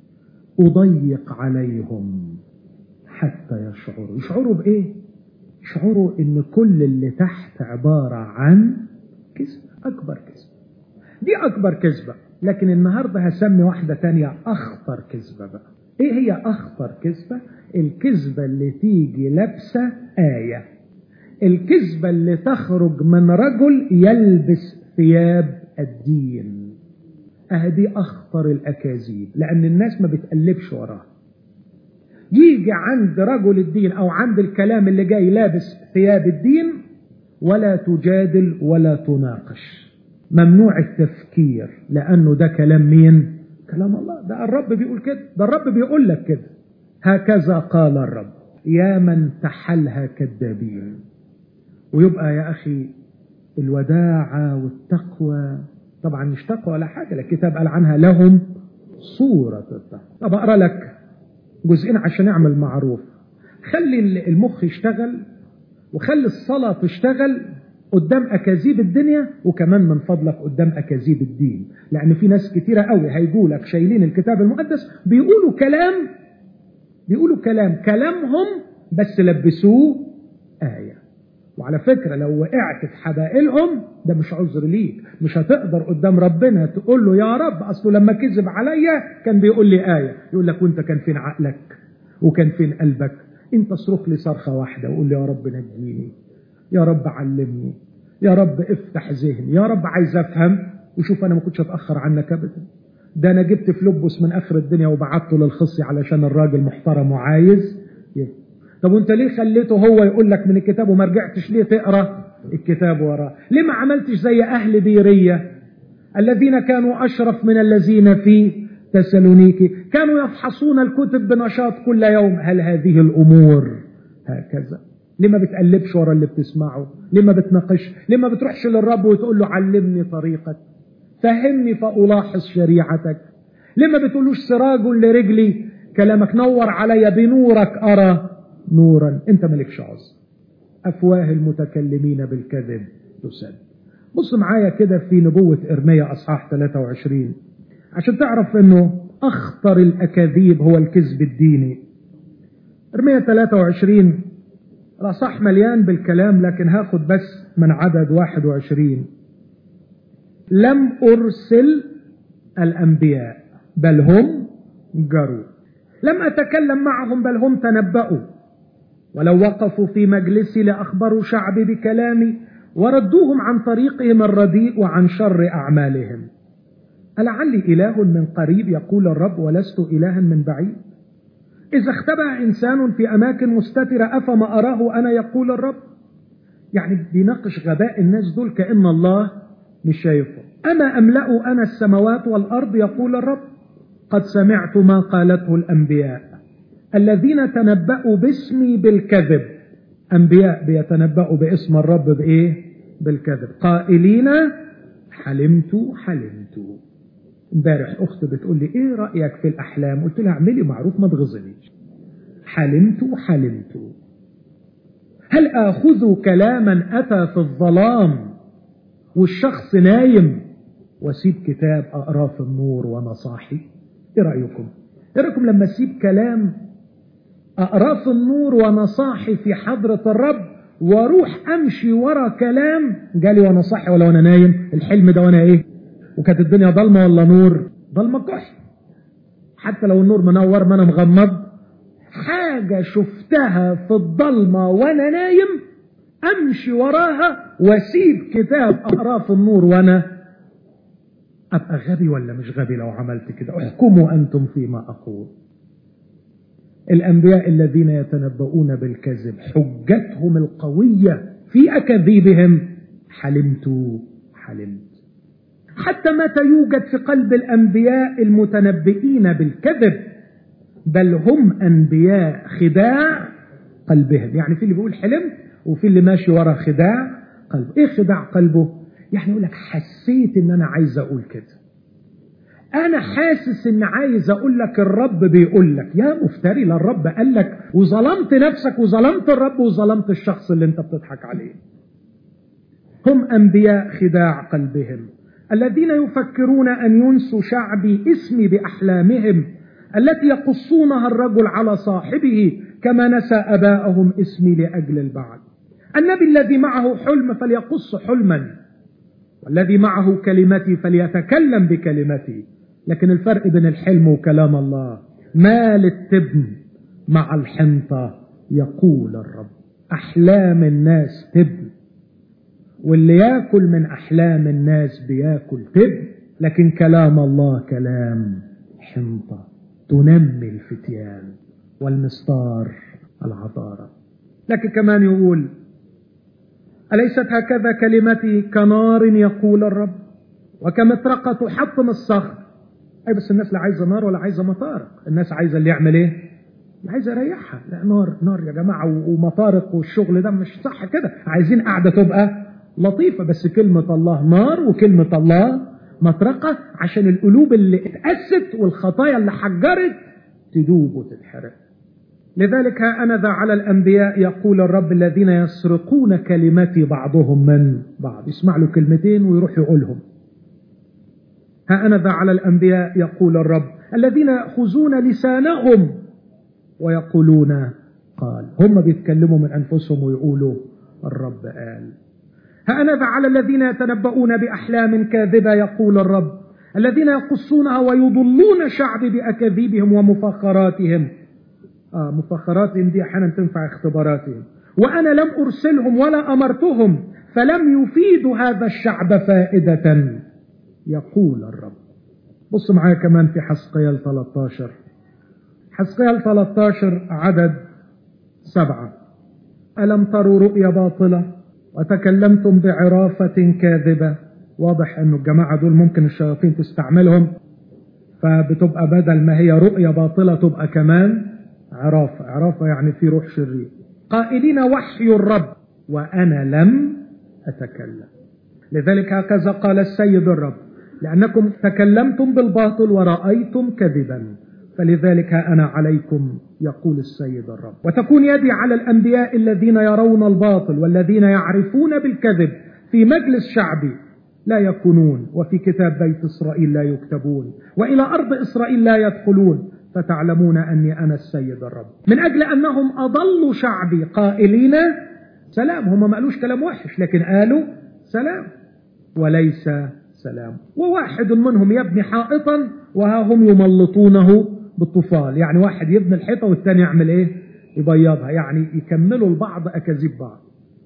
أضيق عليهم حتى يشعروا يشعروا بإيه يشعروا إن كل اللي تحت عبارة عن كذب أكبر كذب دي أكبر كذبة لكن النهاردة هسمي واحدة تانية أخطر كذبة بقى إيه هي أخطر كذبة الكذبة اللي تيجي لابسة آية الكذبة اللي تخرج من رجل يلبس ثياب الدين أهدي أخطر الأكاذيب لأن الناس ما بتقلبش وراها يجي عند رجل الدين أو عند الكلام اللي جاي لابس ثياب الدين ولا تجادل ولا تناقش ممنوع التفكير لأنه ده كلام مين كلام الله ده الرب بيقول كده ده الرب بيقول لك كده هكذا قال الرب يا من تحلها كذابين ويبقى يا أخي الوداعة والتقوى طبعا مش تقوى ولا حاجة الكتاب قال عنها لهم صورة التقوى طب أقرأ لك جزئين عشان نعمل معروف خلي المخ يشتغل وخلي الصلاة تشتغل قدام أكاذيب الدنيا وكمان من فضلك قدام أكاذيب الدين لأن في ناس كتيرة قوي هيقولك شايلين الكتاب المقدس بيقولوا كلام بيقولوا كلام كلامهم بس لبسوه آية وعلى فكرة لو وقعت في حبائلهم ده مش عذر ليك مش هتقدر قدام ربنا تقول له يا رب أصله لما كذب عليا كان بيقول لي آية يقول لك وانت كان فين عقلك وكان فين قلبك انت صرخ لي صرخة واحدة وقول لي يا رب نجيني يا رب علمني يا رب افتح ذهني يا رب عايز افهم وشوف انا ما كنتش اتاخر عنك ابدا ده انا جبت فلوبس من اخر الدنيا وبعته للخصي علشان الراجل محترم وعايز يفهم. طب وانت ليه خليته هو يقول لك من الكتاب وما رجعتش ليه تقرا الكتاب وراه ليه ما عملتش زي اهل بيريه الذين كانوا اشرف من الذين في تسالونيكي كانوا يفحصون الكتب بنشاط كل يوم هل هذه الامور هكذا ليه ما بتقلبش ورا اللي بتسمعه ليه ما بتناقش ليه ما بتروحش للرب وتقول له علمني طريقك فهمني فألاحظ شريعتك ليه ما بتقولوش سراج لرجلي كلامك نور علي بنورك أرى نورا انت مالكش عذر أفواه المتكلمين بالكذب تسد بص معايا كده في نبوة إرميا أصحاح 23 عشان تعرف أنه أخطر الأكاذيب هو الكذب الديني إرميا 23 صح مليان بالكلام لكن هاخد بس من عدد 21 لم أرسل الأنبياء بل هم جروا لم أتكلم معهم بل هم تنبأوا ولو وقفوا في مجلسي لأخبروا شعبي بكلامي وردوهم عن طريقهم الرديء وعن شر أعمالهم ألعلي إله من قريب يقول الرب ولست إلها من بعيد إذا اختبأ إنسان في أماكن مستترة أفما أراه أنا يقول الرب يعني بيناقش غباء الناس دول كأن الله مش شايفه أما أملأ أنا السماوات والأرض يقول الرب قد سمعت ما قالته الأنبياء الذين تنبأوا باسمي بالكذب أنبياء بيتنبأوا باسم الرب بإيه بالكذب قائلين حلمت حلمت امبارح اخت بتقول لي ايه رايك في الاحلام قلت لها اعملي معروف ما تغزنيش حلمت حلمت هل اخذ كلاما اتى في الظلام والشخص نايم واسيب كتاب اقراه في النور وانا صاحي ايه رايكم ايه رايكم لما اسيب كلام اقراه في النور وانا صاحي في حضره الرب واروح امشي ورا كلام جالي وانا صاحي ولا وانا نايم الحلم ده وانا ايه وكانت الدنيا ضلمه ولا نور ضلمه كحل حتى لو النور منور ما انا مغمض حاجه شفتها في الضلمه وانا نايم امشي وراها واسيب كتاب اقراه في النور وانا ابقى غبي ولا مش غبي لو عملت كده احكموا انتم فيما اقول الانبياء الذين يتنبؤون بالكذب حجتهم القويه في اكاذيبهم حلمت حلمت حتى متى يوجد في قلب الانبياء المتنبئين بالكذب بل هم انبياء خداع قلبهم يعني في اللي بيقول حلمت وفي اللي ماشي ورا خداع قلبه ايه خداع قلبه يعني يقول لك حسيت ان انا عايز اقول كده انا حاسس ان عايز اقول لك الرب بيقول لك يا مفتري لا الرب قال لك وظلمت نفسك وظلمت الرب وظلمت الشخص اللي انت بتضحك عليه هم انبياء خداع قلبهم الذين يفكرون أن ينسوا شعبي اسمي بأحلامهم التي يقصونها الرجل على صاحبه كما نسى أباءهم اسمي لأجل البعض النبي الذي معه حلم فليقص حلما والذي معه كلمتي فليتكلم بكلمتي لكن الفرق بين الحلم وكلام الله ما للتبن مع الحنطة يقول الرب أحلام الناس تبن واللي ياكل من أحلام الناس بياكل تبن لكن كلام الله كلام حنطة تنمي الفتيان والمسطار العطارة لكن كمان يقول أليست هكذا كلمتي كنار يقول الرب وكمطرقة تحطم الصخر أي بس الناس لا عايزة نار ولا عايزة مطارق الناس عايزة اللي يعمل إيه اللي عايزة يريحها لا نار نار يا جماعة ومطارق والشغل ده مش صح كده عايزين قاعدة تبقى لطيفة بس كلمة الله نار وكلمة الله مطرقة عشان القلوب اللي اتأست والخطايا اللي حجرت تدوب وتتحرق لذلك ها أنا ذا على الأنبياء يقول الرب الذين يسرقون كلماتي بعضهم من بعض يسمع له كلمتين ويروح يقولهم ها أنا ذا على الأنبياء يقول الرب الذين يأخذون لسانهم ويقولون قال هم بيتكلموا من أنفسهم ويقولوا الرب قال ها أنا ذا على الذين يتنبؤون بأحلام كاذبة يقول الرب الذين يقصونها ويضلون شعبي بأكاذيبهم ومفخراتهم آه مفخراتهم دي أحيانا تنفع اختباراتهم وأنا لم أرسلهم ولا أمرتهم فلم يفيدوا هذا الشعب فائدة يقول الرب بص معايا كمان في حسقيال 13 حسقيال 13 عدد سبعة ألم تروا رؤيا باطلة وتكلمتم بعرافة كاذبة واضح أنه الجماعة دول ممكن الشياطين تستعملهم فبتبقى بدل ما هي رؤيا باطلة تبقى كمان عرافة عرافة يعني في روح شرير قائلين وحي الرب وأنا لم أتكلم لذلك هكذا قال السيد الرب لأنكم تكلمتم بالباطل ورأيتم كذبا فلذلك أنا عليكم يقول السيد الرب وتكون يدي على الأنبياء الذين يرون الباطل والذين يعرفون بالكذب في مجلس شعبي لا يكونون وفي كتاب بيت إسرائيل لا يكتبون وإلى أرض إسرائيل لا يدخلون فتعلمون أني أنا السيد الرب من أجل أنهم أضلوا شعبي قائلين سلام هم ما قالوش كلام وحش لكن قالوا سلام وليس سلام وواحد منهم يبني حائطا وها هم يملطونه بالطفال يعني واحد يبني الحيطة والثاني يعمل ايه يبيضها يعني يكملوا البعض أكاذيب بعض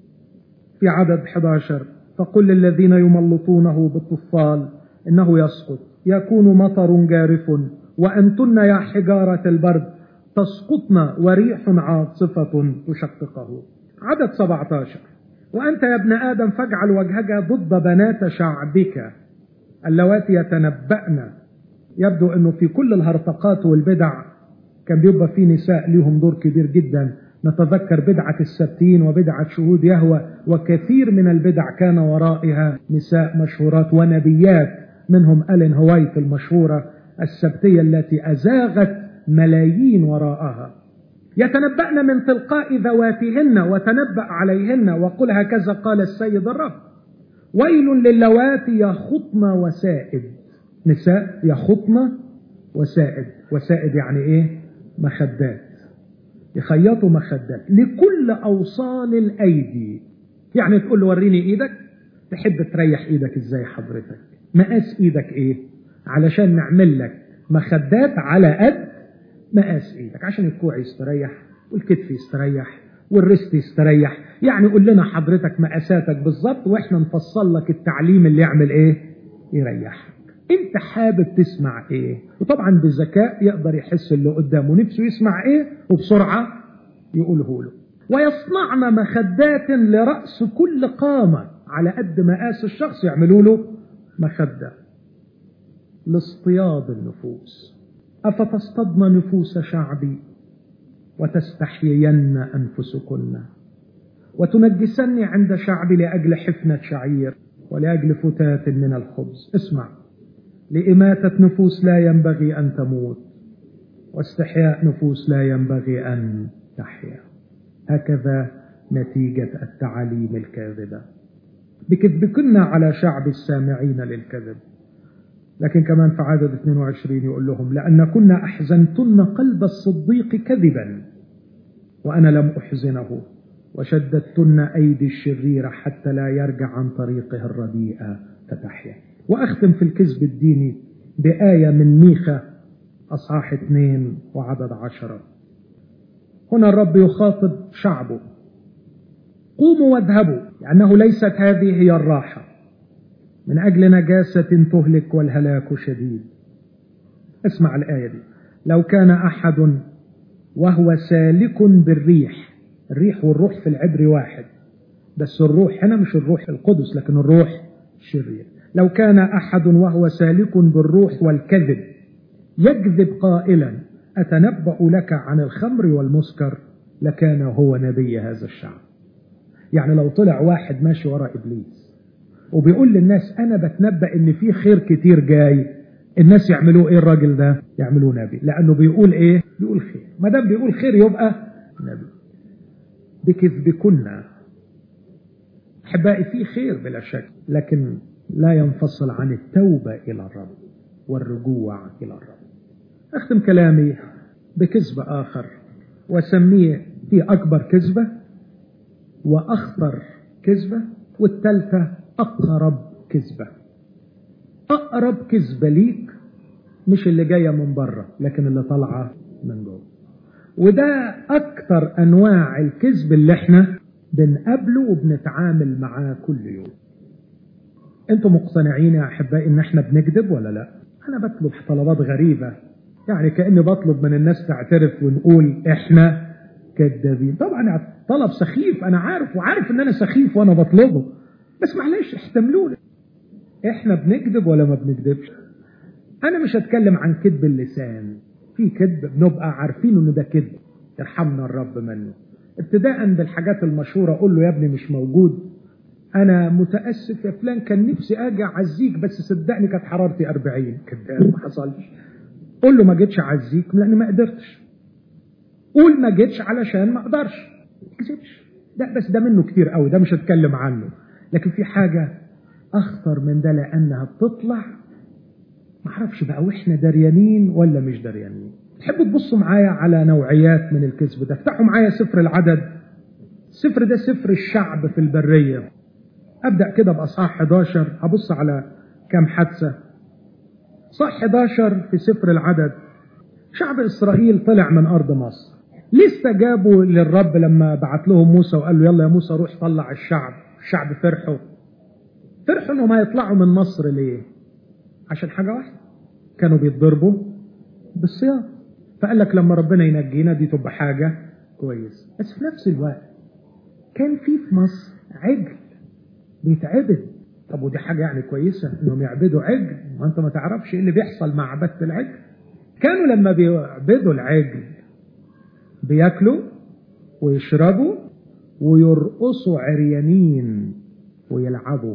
في عدد 11 فقل للذين يملطونه بالطفال إنه يسقط يكون مطر جارف وأنتن يا حجارة البرد تسقطن وريح عاصفة تشققه عدد 17 وأنت يا ابن آدم فاجعل وجهك ضد بنات شعبك اللواتي يتنبأن يبدو أنه في كل الهرطقات والبدع كان بيبقى في نساء لهم دور كبير جدا نتذكر بدعة السبتين وبدعة شهود يهوى وكثير من البدع كان ورائها نساء مشهورات ونبيات منهم ألين هوايت المشهورة السبتية التي أزاغت ملايين وراءها يتنبأن من تلقاء ذواتهن وتنبأ عليهن وقل هكذا قال السيد الرب ويل للواتي يخطن وسائد نساء يخطن وسائد وسائد يعني ايه مخدات يخيطوا مخدات لكل اوصال الايدي يعني تقول له وريني ايدك تحب تريح ايدك ازاي حضرتك مقاس ايدك ايه علشان نعمل لك مخدات على قد مقاس ايدك عشان الكوع يستريح والكتف يستريح والرست يستريح يعني قول لنا حضرتك مقاساتك بالظبط واحنا نفصل لك التعليم اللي يعمل ايه يريحك انت حابب تسمع ايه وطبعا بذكاء يقدر يحس اللي قدامه نفسه يسمع ايه وبسرعة يقوله له ويصنعن مخدات لرأس كل قامة على قد مقاس الشخص يعملوا له مخدة لاصطياد النفوس أفتصطدن نفوس شعبي وتستحيين أنفسكن وتنجسني عند شعبي لأجل حفنة شعير ولأجل فتاة من الخبز اسمع لإماتة نفوس لا ينبغي أن تموت واستحياء نفوس لا ينبغي أن تحيا هكذا نتيجة التعاليم الكاذبة بكذبكن على شعب السامعين للكذب لكن كمان في عدد 22 يقول لهم لأن كنا أحزنتن قلب الصديق كذبا وأنا لم أحزنه وشددتن أيدي الشريرة حتى لا يرجع عن طريقه الرديئة فتحيا وأختم في الكذب الديني بآية من ميخا أصحاح اثنين وعدد عشرة هنا الرب يخاطب شعبه قوموا واذهبوا لأنه ليست هذه هي الراحة من أجل نجاسة تهلك والهلاك شديد اسمع الآية دي لو كان أحد وهو سالك بالريح الريح والروح في العبر واحد بس الروح هنا مش الروح القدس لكن الروح الشرير لو كان أحد وهو سالك بالروح والكذب يكذب قائلا أتنبأ لك عن الخمر والمسكر لكان هو نبي هذا الشعب يعني لو طلع واحد ماشي ورا إبليس وبيقول للناس أنا بتنبأ إن في خير كتير جاي الناس يعملوا إيه الراجل ده يعملوا نبي لأنه بيقول إيه بيقول خير ما دام بيقول خير يبقى نبي بكذبكن أحبائي في خير بلا شك لكن لا ينفصل عن التوبة إلى الرب والرجوع إلى الرب أختم كلامي بكذب آخر وأسميه في أكبر كذبة وأخطر كذبة والثالثة أقرب كذبة أقرب كذبة ليك مش اللي جاية من بره لكن اللي طالعة من جوه وده أكثر أنواع الكذب اللي احنا بنقابله وبنتعامل معاه كل يوم انتم مقتنعين يا أحبائي إن احنا بنكذب ولا لا أنا بطلب طلبات غريبة يعني كأني بطلب من الناس تعترف ونقول احنا كذابين طبعا طلب سخيف أنا عارف وعارف إن أنا سخيف وأنا بطلبه بس معلش احتملوني احنا بنكذب ولا ما بنكذبش انا مش هتكلم عن كذب اللسان في كذب بنبقى عارفين ان ده كذب يرحمنا الرب منه ابتداء بالحاجات المشهوره اقول له يا ابني مش موجود انا متاسف يا فلان كان نفسي اجي اعزيك بس صدقني كانت حرارتي 40 كذاب ما حصلش قول له ما جيتش اعزيك لاني ما قدرتش قول ما جيتش علشان ما اقدرش ما تكذبش لا بس ده منه كتير قوي ده مش هتكلم عنه لكن في حاجة أخطر من ده لأنها بتطلع معرفش بقى وإحنا دريانين ولا مش دريانين تحبوا تبصوا معايا على نوعيات من الكذب ده افتحوا معايا سفر العدد السفر ده سفر الشعب في البرية أبدأ كده بأصحاح 11 هبص على كام حادثة صح 11 في سفر العدد شعب إسرائيل طلع من أرض مصر لسه جابوا للرب لما بعت لهم موسى وقال له يلا يا موسى روح طلع الشعب الشعب فرحوا فرحوا انهم هيطلعوا من مصر ليه عشان حاجة واحدة كانوا بيتضربوا بالصيام فقال لك لما ربنا ينجينا دي تبقى حاجة كويس بس في نفس الوقت كان في في مصر عجل بيتعبد طب ودي حاجة يعني كويسة انهم يعبدوا عجل ما انت ما تعرفش ايه اللي بيحصل مع عبادة العجل كانوا لما بيعبدوا العجل بياكلوا ويشربوا ويرقصوا عريانين ويلعبوا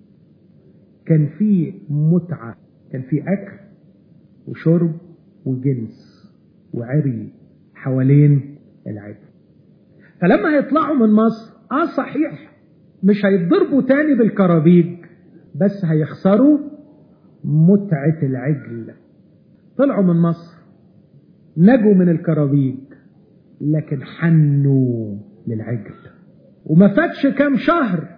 كان في متعة كان في أكل وشرب وجنس وعري حوالين العجل فلما هيطلعوا من مصر اه صحيح مش هيتضربوا تاني بالكرابيج بس هيخسروا متعة العجل طلعوا من مصر نجوا من الكرابيج لكن حنوا للعجل وما فاتش كام شهر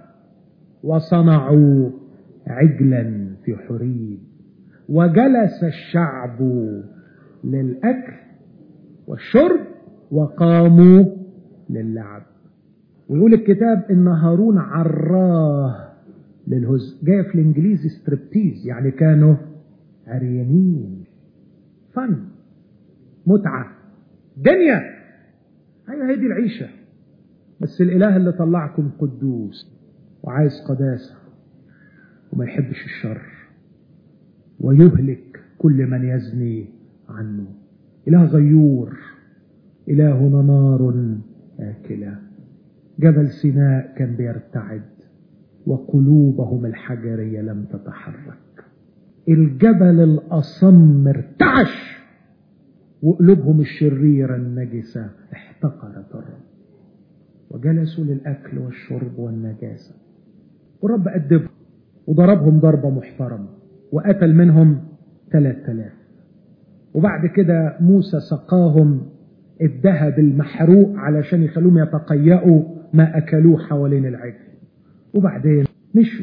وصنعوا عجلا في حريب وجلس الشعب للأكل والشرب وقاموا للعب ويقول الكتاب ان هارون عراه للهز جايه في الانجليزي ستريبتيز يعني كانوا عريانين فن متعه دنيا ايوه هي دي العيشه بس الاله اللي طلعكم قدوس وعايز قداسه وما يحبش الشر ويهلك كل من يزني عنه اله غيور الهنا نار اكله جبل سيناء كان بيرتعد وقلوبهم الحجريه لم تتحرك الجبل الاصم ارتعش وقلوبهم الشريره النجسه احتقرت الرب وجلسوا للاكل والشرب والنجاسه والرب أدبهم وضربهم ضربة محترمة وقتل منهم ثلاث آلاف وبعد كده موسى سقاهم الذهب المحروق علشان يخلوهم يتقيأوا ما أكلوه حوالين العجل وبعدين مشوا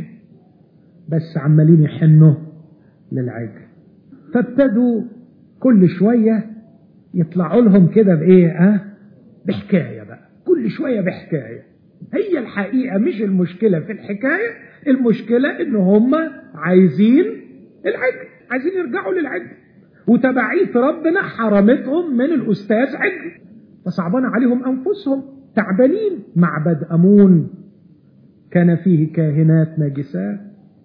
بس عمالين يحنوا للعجل فابتدوا كل شوية يطلعوا لهم كده بإيه أه؟ بحكاية بقى كل شوية بحكاية هي الحقيقة مش المشكلة في الحكاية المشكلة إن هم عايزين العجل عايزين يرجعوا للعجل وتبعية ربنا حرمتهم من الأستاذ عجل فصعبان عليهم أنفسهم تعبانين معبد أمون كان فيه كاهنات ناجسات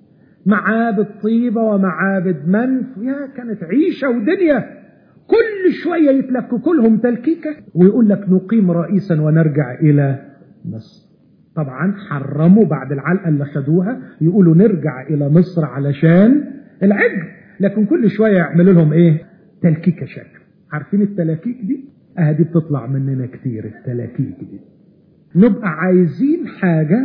معابد طيبة ومعابد منف يا كانت عيشة ودنيا كل شوية يتلكوا كلهم تلكيكة ويقول لك نقيم رئيسا ونرجع إلى مصر طبعا حرموا بعد العلقة اللي خدوها يقولوا نرجع إلى مصر علشان العجل لكن كل شوية يعملوا لهم إيه تلكيكة شكل عارفين التلاكيك دي اه دي بتطلع مننا كتير التلاكيك دي نبقى عايزين حاجة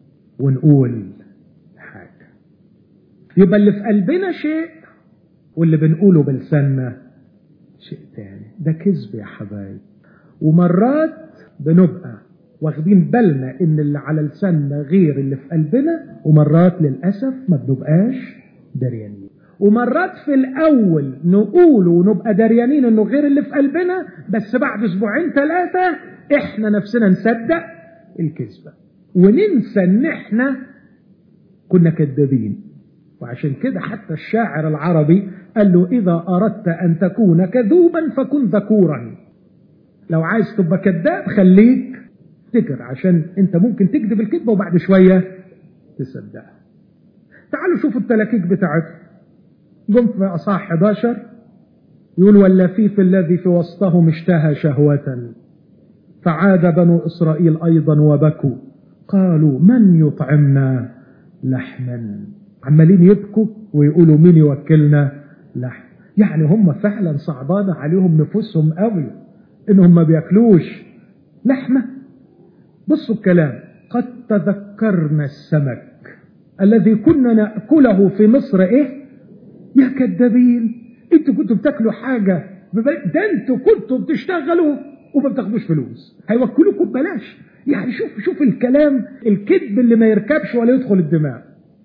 ونقول حاجة يبقى اللي في قلبنا شيء واللي بنقوله بلساننا شيء تاني ده كذب يا حبايب ومرات بنبقى واخدين بالنا ان اللي على لساننا غير اللي في قلبنا ومرات للأسف ما بنبقاش دريانين ومرات في الأول نقول ونبقى دريانين انه غير اللي في قلبنا بس بعد اسبوعين ثلاثة احنا نفسنا نصدق الكذبة وننسى ان احنا كنا كذابين وعشان كده حتى الشاعر العربي قال له إذا أردت أن تكون كذوبا فكن ذكورا لو عايز تبقى كذاب خليك تكر عشان انت ممكن تكذب الكذبة وبعد شوية تصدقها تعالوا شوفوا التلاكيك بتاعتهم جم في أصحاح 11 يقول واللفيف الذي في وسطهم اشتهى شهوة فعاد بنو إسرائيل أيضا وبكوا قالوا من يطعمنا لحما عمالين يبكوا ويقولوا مين يوكلنا لحم يعني هم فعلا صعبانة عليهم نفوسهم قوي انهم ما بياكلوش لحمة بصوا الكلام قد تذكرنا السمك الذي كنا نأكله في مصر ايه يا كذابين انتوا كنتوا بتاكلوا حاجة ده انتوا كنتوا بتشتغلوا وما بتاخدوش فلوس هيوكلوكم ببلاش يعني شوف شوف الكلام الكذب اللي ما يركبش ولا يدخل الدماغ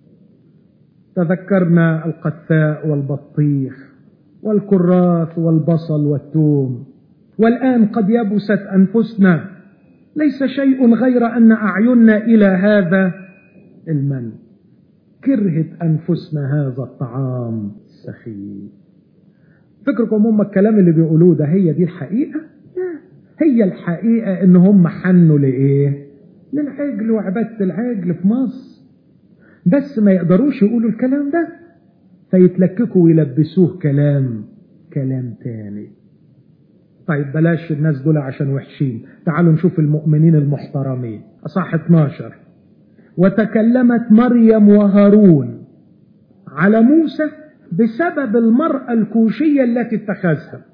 تذكرنا القثاء والبطيخ والكراث والبصل والثوم والآن قد يبست أنفسنا ليس شيء غير أن أعيننا إلى هذا المن كرهت أنفسنا هذا الطعام السخيف فكركم هم الكلام اللي بيقولوه ده هي دي الحقيقة هي الحقيقة ان هم حنوا لإيه للعجل وعبادة العجل في مصر بس ما يقدروش يقولوا الكلام ده فيتلككوا ويلبسوه كلام كلام تاني طيب بلاش الناس دول عشان وحشين تعالوا نشوف المؤمنين المحترمين أصح 12 وتكلمت مريم وهارون على موسى بسبب المرأة الكوشية التي اتخذها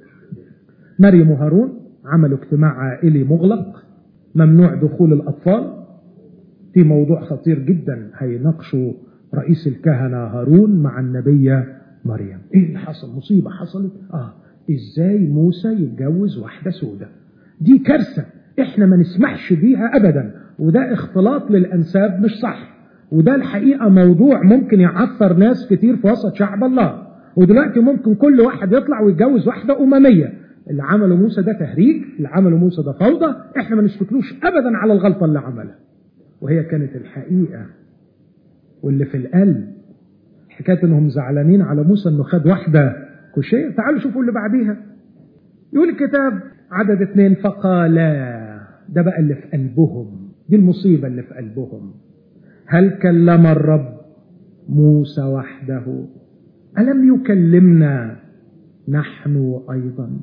مريم وهارون عملوا اجتماع عائلي مغلق ممنوع دخول الأطفال في موضوع خطير جدا هيناقشوا رئيس الكهنة هارون مع النبية مريم ايه اللي حصل مصيبة حصلت اه ازاي موسى يتجوز واحدة سودة دي كارثة احنا ما نسمحش بيها ابدا وده اختلاط للانساب مش صح وده الحقيقة موضوع ممكن يعثر ناس كتير في وسط شعب الله ودلوقتي ممكن كل واحد يطلع ويتجوز واحدة أممية اللي عمله موسى ده تهريج اللي عمله موسى ده فوضى احنا ما نشتكلوش ابدا على الغلطة اللي عملها وهي كانت الحقيقة واللي في القلب حكاية انهم زعلانين على موسى انه خد واحدة كوشية تعالوا شوفوا اللي بعديها يقول الكتاب عدد اثنين فقالا ده بقى اللي في قلبهم دي المصيبة اللي في قلبهم هل كلم الرب موسى وحده ألم يكلمنا نحن أيضا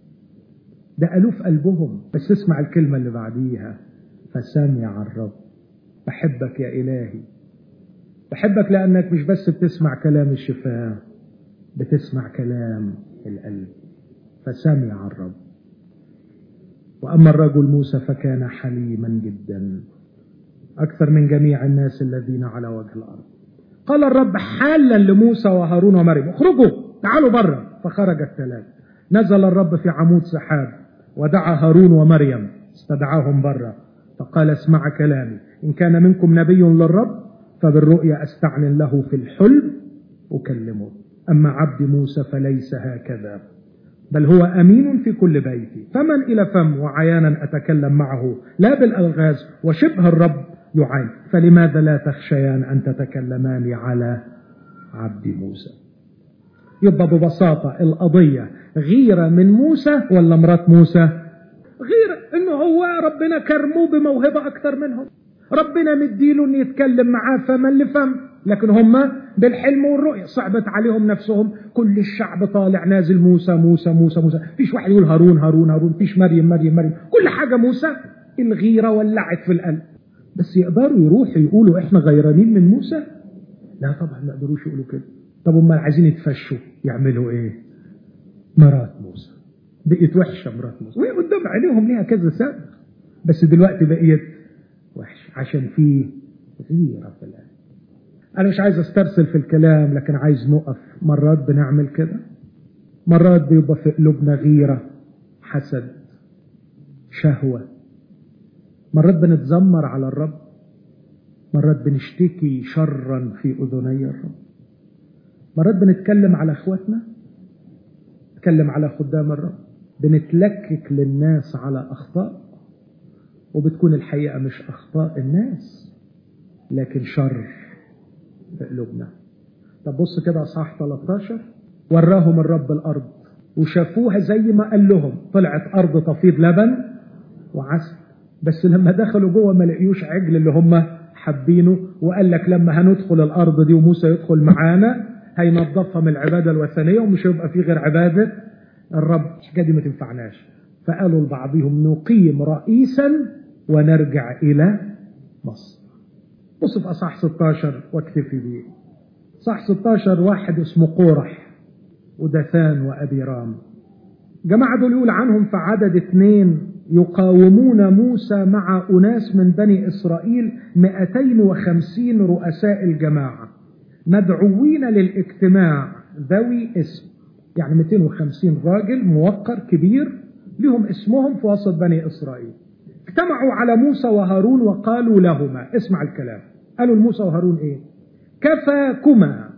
ده قالوا في قلبهم بس اسمع الكلمة اللي بعديها فسمع الرب بحبك يا إلهي بحبك لأنك مش بس بتسمع كلام الشفاه بتسمع كلام القلب فسمع الرب وأما الرجل موسى فكان حليما جدا أكثر من جميع الناس الذين على وجه الأرض قال الرب حالا لموسى وهارون ومريم اخرجوا تعالوا بره فخرج الثلاث نزل الرب في عمود سحاب ودعا هارون ومريم استدعاهم بره فقال اسمع كلامي إن كان منكم نبي للرب فبالرؤيا أستعلن له في الحلم أكلمه أما عبد موسى فليس هكذا بل هو أمين في كل بيتي فمن إلى فم وعيانا أتكلم معه لا بالألغاز وشبه الرب يعين فلماذا لا تخشيان أن تتكلمان على عبد موسى يبقى ببساطة القضية غيرة من موسى ولا مرات موسى غيرة انه هو ربنا كرموه بموهبة اكتر منهم ربنا مديله ان يتكلم معاه فما لفم لكن هم بالحلم والرؤية صعبت عليهم نفسهم كل الشعب طالع نازل موسى موسى موسى موسى فيش واحد يقول هارون هارون هارون فيش مريم مريم مريم كل حاجة موسى الغيرة ولعت في القلب بس يقدروا يروحوا يقولوا احنا غيرانين من موسى لا طبعا ما يقدروش يقولوا كده طب هم عايزين يتفشوا يعملوا ايه مرات موسى بقيت وحشة مرات موسى وهي قدام عينيهم ليها كذا سبب بس دلوقتي بقيت وحش عشان في غيرة في القلب أنا مش عايز أسترسل في الكلام لكن عايز نقف مرات بنعمل كده مرات بيبقى في قلوبنا غيرة حسد شهوة مرات بنتذمر على الرب مرات بنشتكي شرا في أذني الرب مرات بنتكلم على اخواتنا نتكلم على خدام الرب بنتلكك للناس على أخطاء وبتكون الحقيقة مش أخطاء الناس لكن شر في قلوبنا طب بص كده اصحاح 13 وراهم الرب الارض وشافوها زي ما قال لهم طلعت ارض تفيض لبن وعسل بس لما دخلوا جوه ما لقيوش عجل اللي هم حابينه وقال لك لما هندخل الارض دي وموسى يدخل معانا هينظفها من العباده الوثنيه ومش هيبقى في غير عباده الرب الحاجه دي ما تنفعناش فقالوا لبعضهم نقيم رئيسا ونرجع الى مصر بص في اصح 16 واكتفي بيه صح 16 واحد اسمه قورح ودثان وابي رام جماعة دول يقول عنهم في عدد اثنين يقاومون موسى مع أناس من بني إسرائيل 250 رؤساء الجماعة مدعوين للاجتماع ذوي اسم يعني 250 راجل موقر كبير لهم اسمهم في وسط بني إسرائيل اجتمعوا على موسى وهارون وقالوا لهما اسمع الكلام قالوا لموسى وهارون ايه كفاكما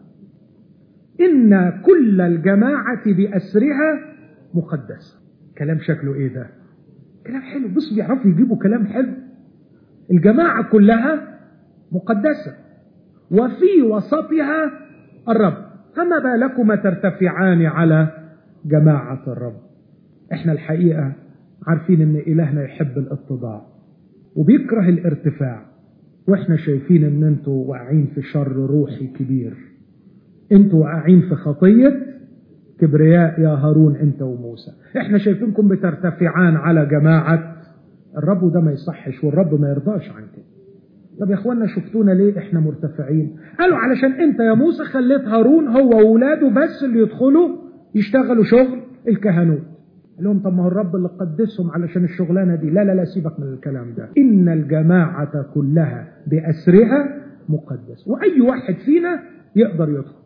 إن كل الجماعة بأسرها مقدسة كلام شكله ايه ده كلام حلو بص بيعرفوا يجيبوا كلام حلو الجماعة كلها مقدسة وفي وسطها الرب فما بالكما ترتفعان على جماعة الرب احنا الحقيقة عارفين ان الهنا يحب الاتضاع وبيكره الارتفاع واحنا شايفين ان انتوا واقعين في شر روحي كبير انتوا واقعين في خطية كبرياء يا هارون انت وموسى احنا شايفينكم بترتفعان على جماعة الرب وده ما يصحش والرب ما يرضاش عن كده طب يا اخوانا شفتونا ليه احنا مرتفعين قالوا علشان انت يا موسى خليت هارون هو واولاده بس اللي يدخلوا يشتغلوا شغل الكهنوت قال لهم طب ما هو الرب اللي قدسهم علشان الشغلانه دي لا لا لا سيبك من الكلام ده ان الجماعه كلها باسرها مقدس واي واحد فينا يقدر يدخل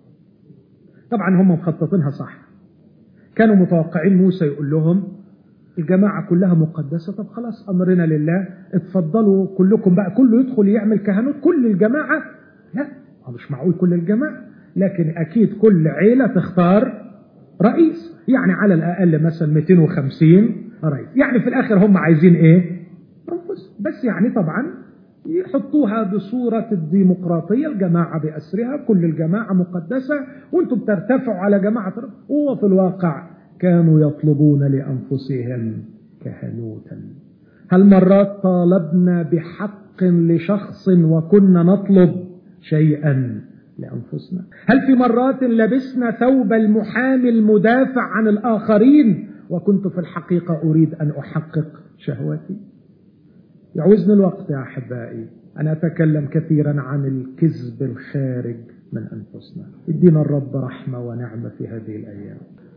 طبعا هم مخططينها صح كانوا متوقعين موسى يقول لهم الجماعة كلها مقدسة طب خلاص أمرنا لله اتفضلوا كلكم بقى كله يدخل يعمل كهنوت كل الجماعة لا هو مش معقول كل الجماعة لكن أكيد كل عيلة تختار رئيس يعني على الأقل مثلا 250 رئيس يعني في الآخر هم عايزين إيه أنفس بس يعني طبعا يحطوها بصورة الديمقراطية الجماعة بأسرها كل الجماعة مقدسة وانتم بترتفعوا على جماعة هو في الواقع كانوا يطلبون لأنفسهم كهنوتا هل مرات طالبنا بحق لشخص وكنا نطلب شيئا لأنفسنا هل في مرات لبسنا ثوب المحامي المدافع عن الآخرين وكنت في الحقيقة أريد أن أحقق شهوتي يعوزني الوقت يا أحبائي أن أتكلم كثيرا عن الكذب الخارج من أنفسنا ادينا الرب رحمة ونعمة في هذه الأيام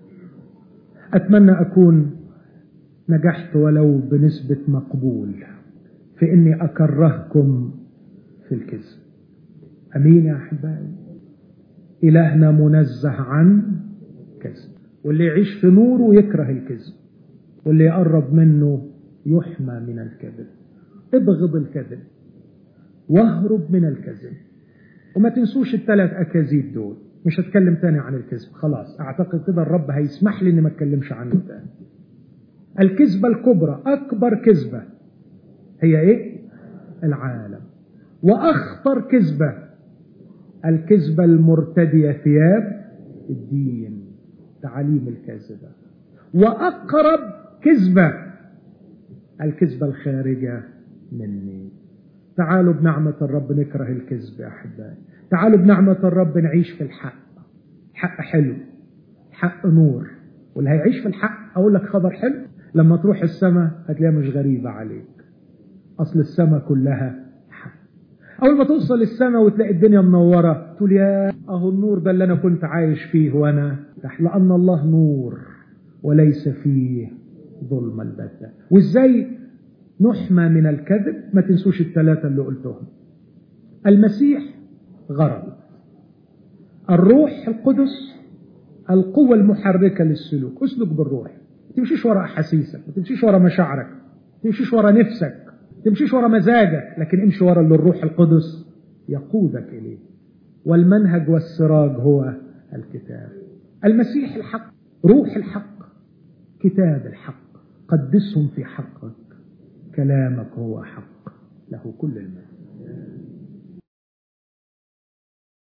أتمنى أكون نجحت ولو بنسبة مقبول في إني أكرهكم في الكذب أمين يا أحبائي إلهنا منزه عن كذب واللي يعيش في نوره يكره الكذب واللي يقرب منه يحمى من الكذب ابغض الكذب واهرب من الكذب وما تنسوش الثلاث أكاذيب دول مش هتكلم تاني عن الكذب خلاص اعتقد كده الرب هيسمح لي اني ما اتكلمش عنه تاني الكذبة الكبرى اكبر كذبة هي ايه العالم واخطر كذبة الكذبة المرتدية ثياب الدين تعاليم الكاذبة واقرب كذبة الكذبة الخارجة مني تعالوا بنعمة الرب نكره الكذب يا أحبائي تعالوا بنعمة الرب نعيش في الحق حق حلو حق نور واللي هيعيش في الحق أقول لك خبر حلو لما تروح السماء هتلاقيها مش غريبة عليك أصل السماء كلها حق أول ما توصل السماء وتلاقي الدنيا منورة تقول يا أهو النور ده اللي أنا كنت عايش فيه وأنا لأن الله نور وليس فيه ظلم البتة وإزاي نحمى من الكذب ما تنسوش الثلاثة اللي قلتهم المسيح غرض الروح القدس القوة المحركة للسلوك اسلك بالروح ما تمشيش ورا أحاسيسك ما تمشيش ورا مشاعرك ما تمشيش ورا نفسك ما تمشيش ورا مزاجك لكن امشي ورا اللي الروح القدس يقودك إليه والمنهج والسراج هو الكتاب المسيح الحق روح الحق كتاب الحق قدسهم في حقك كلامك هو حق له كل المجد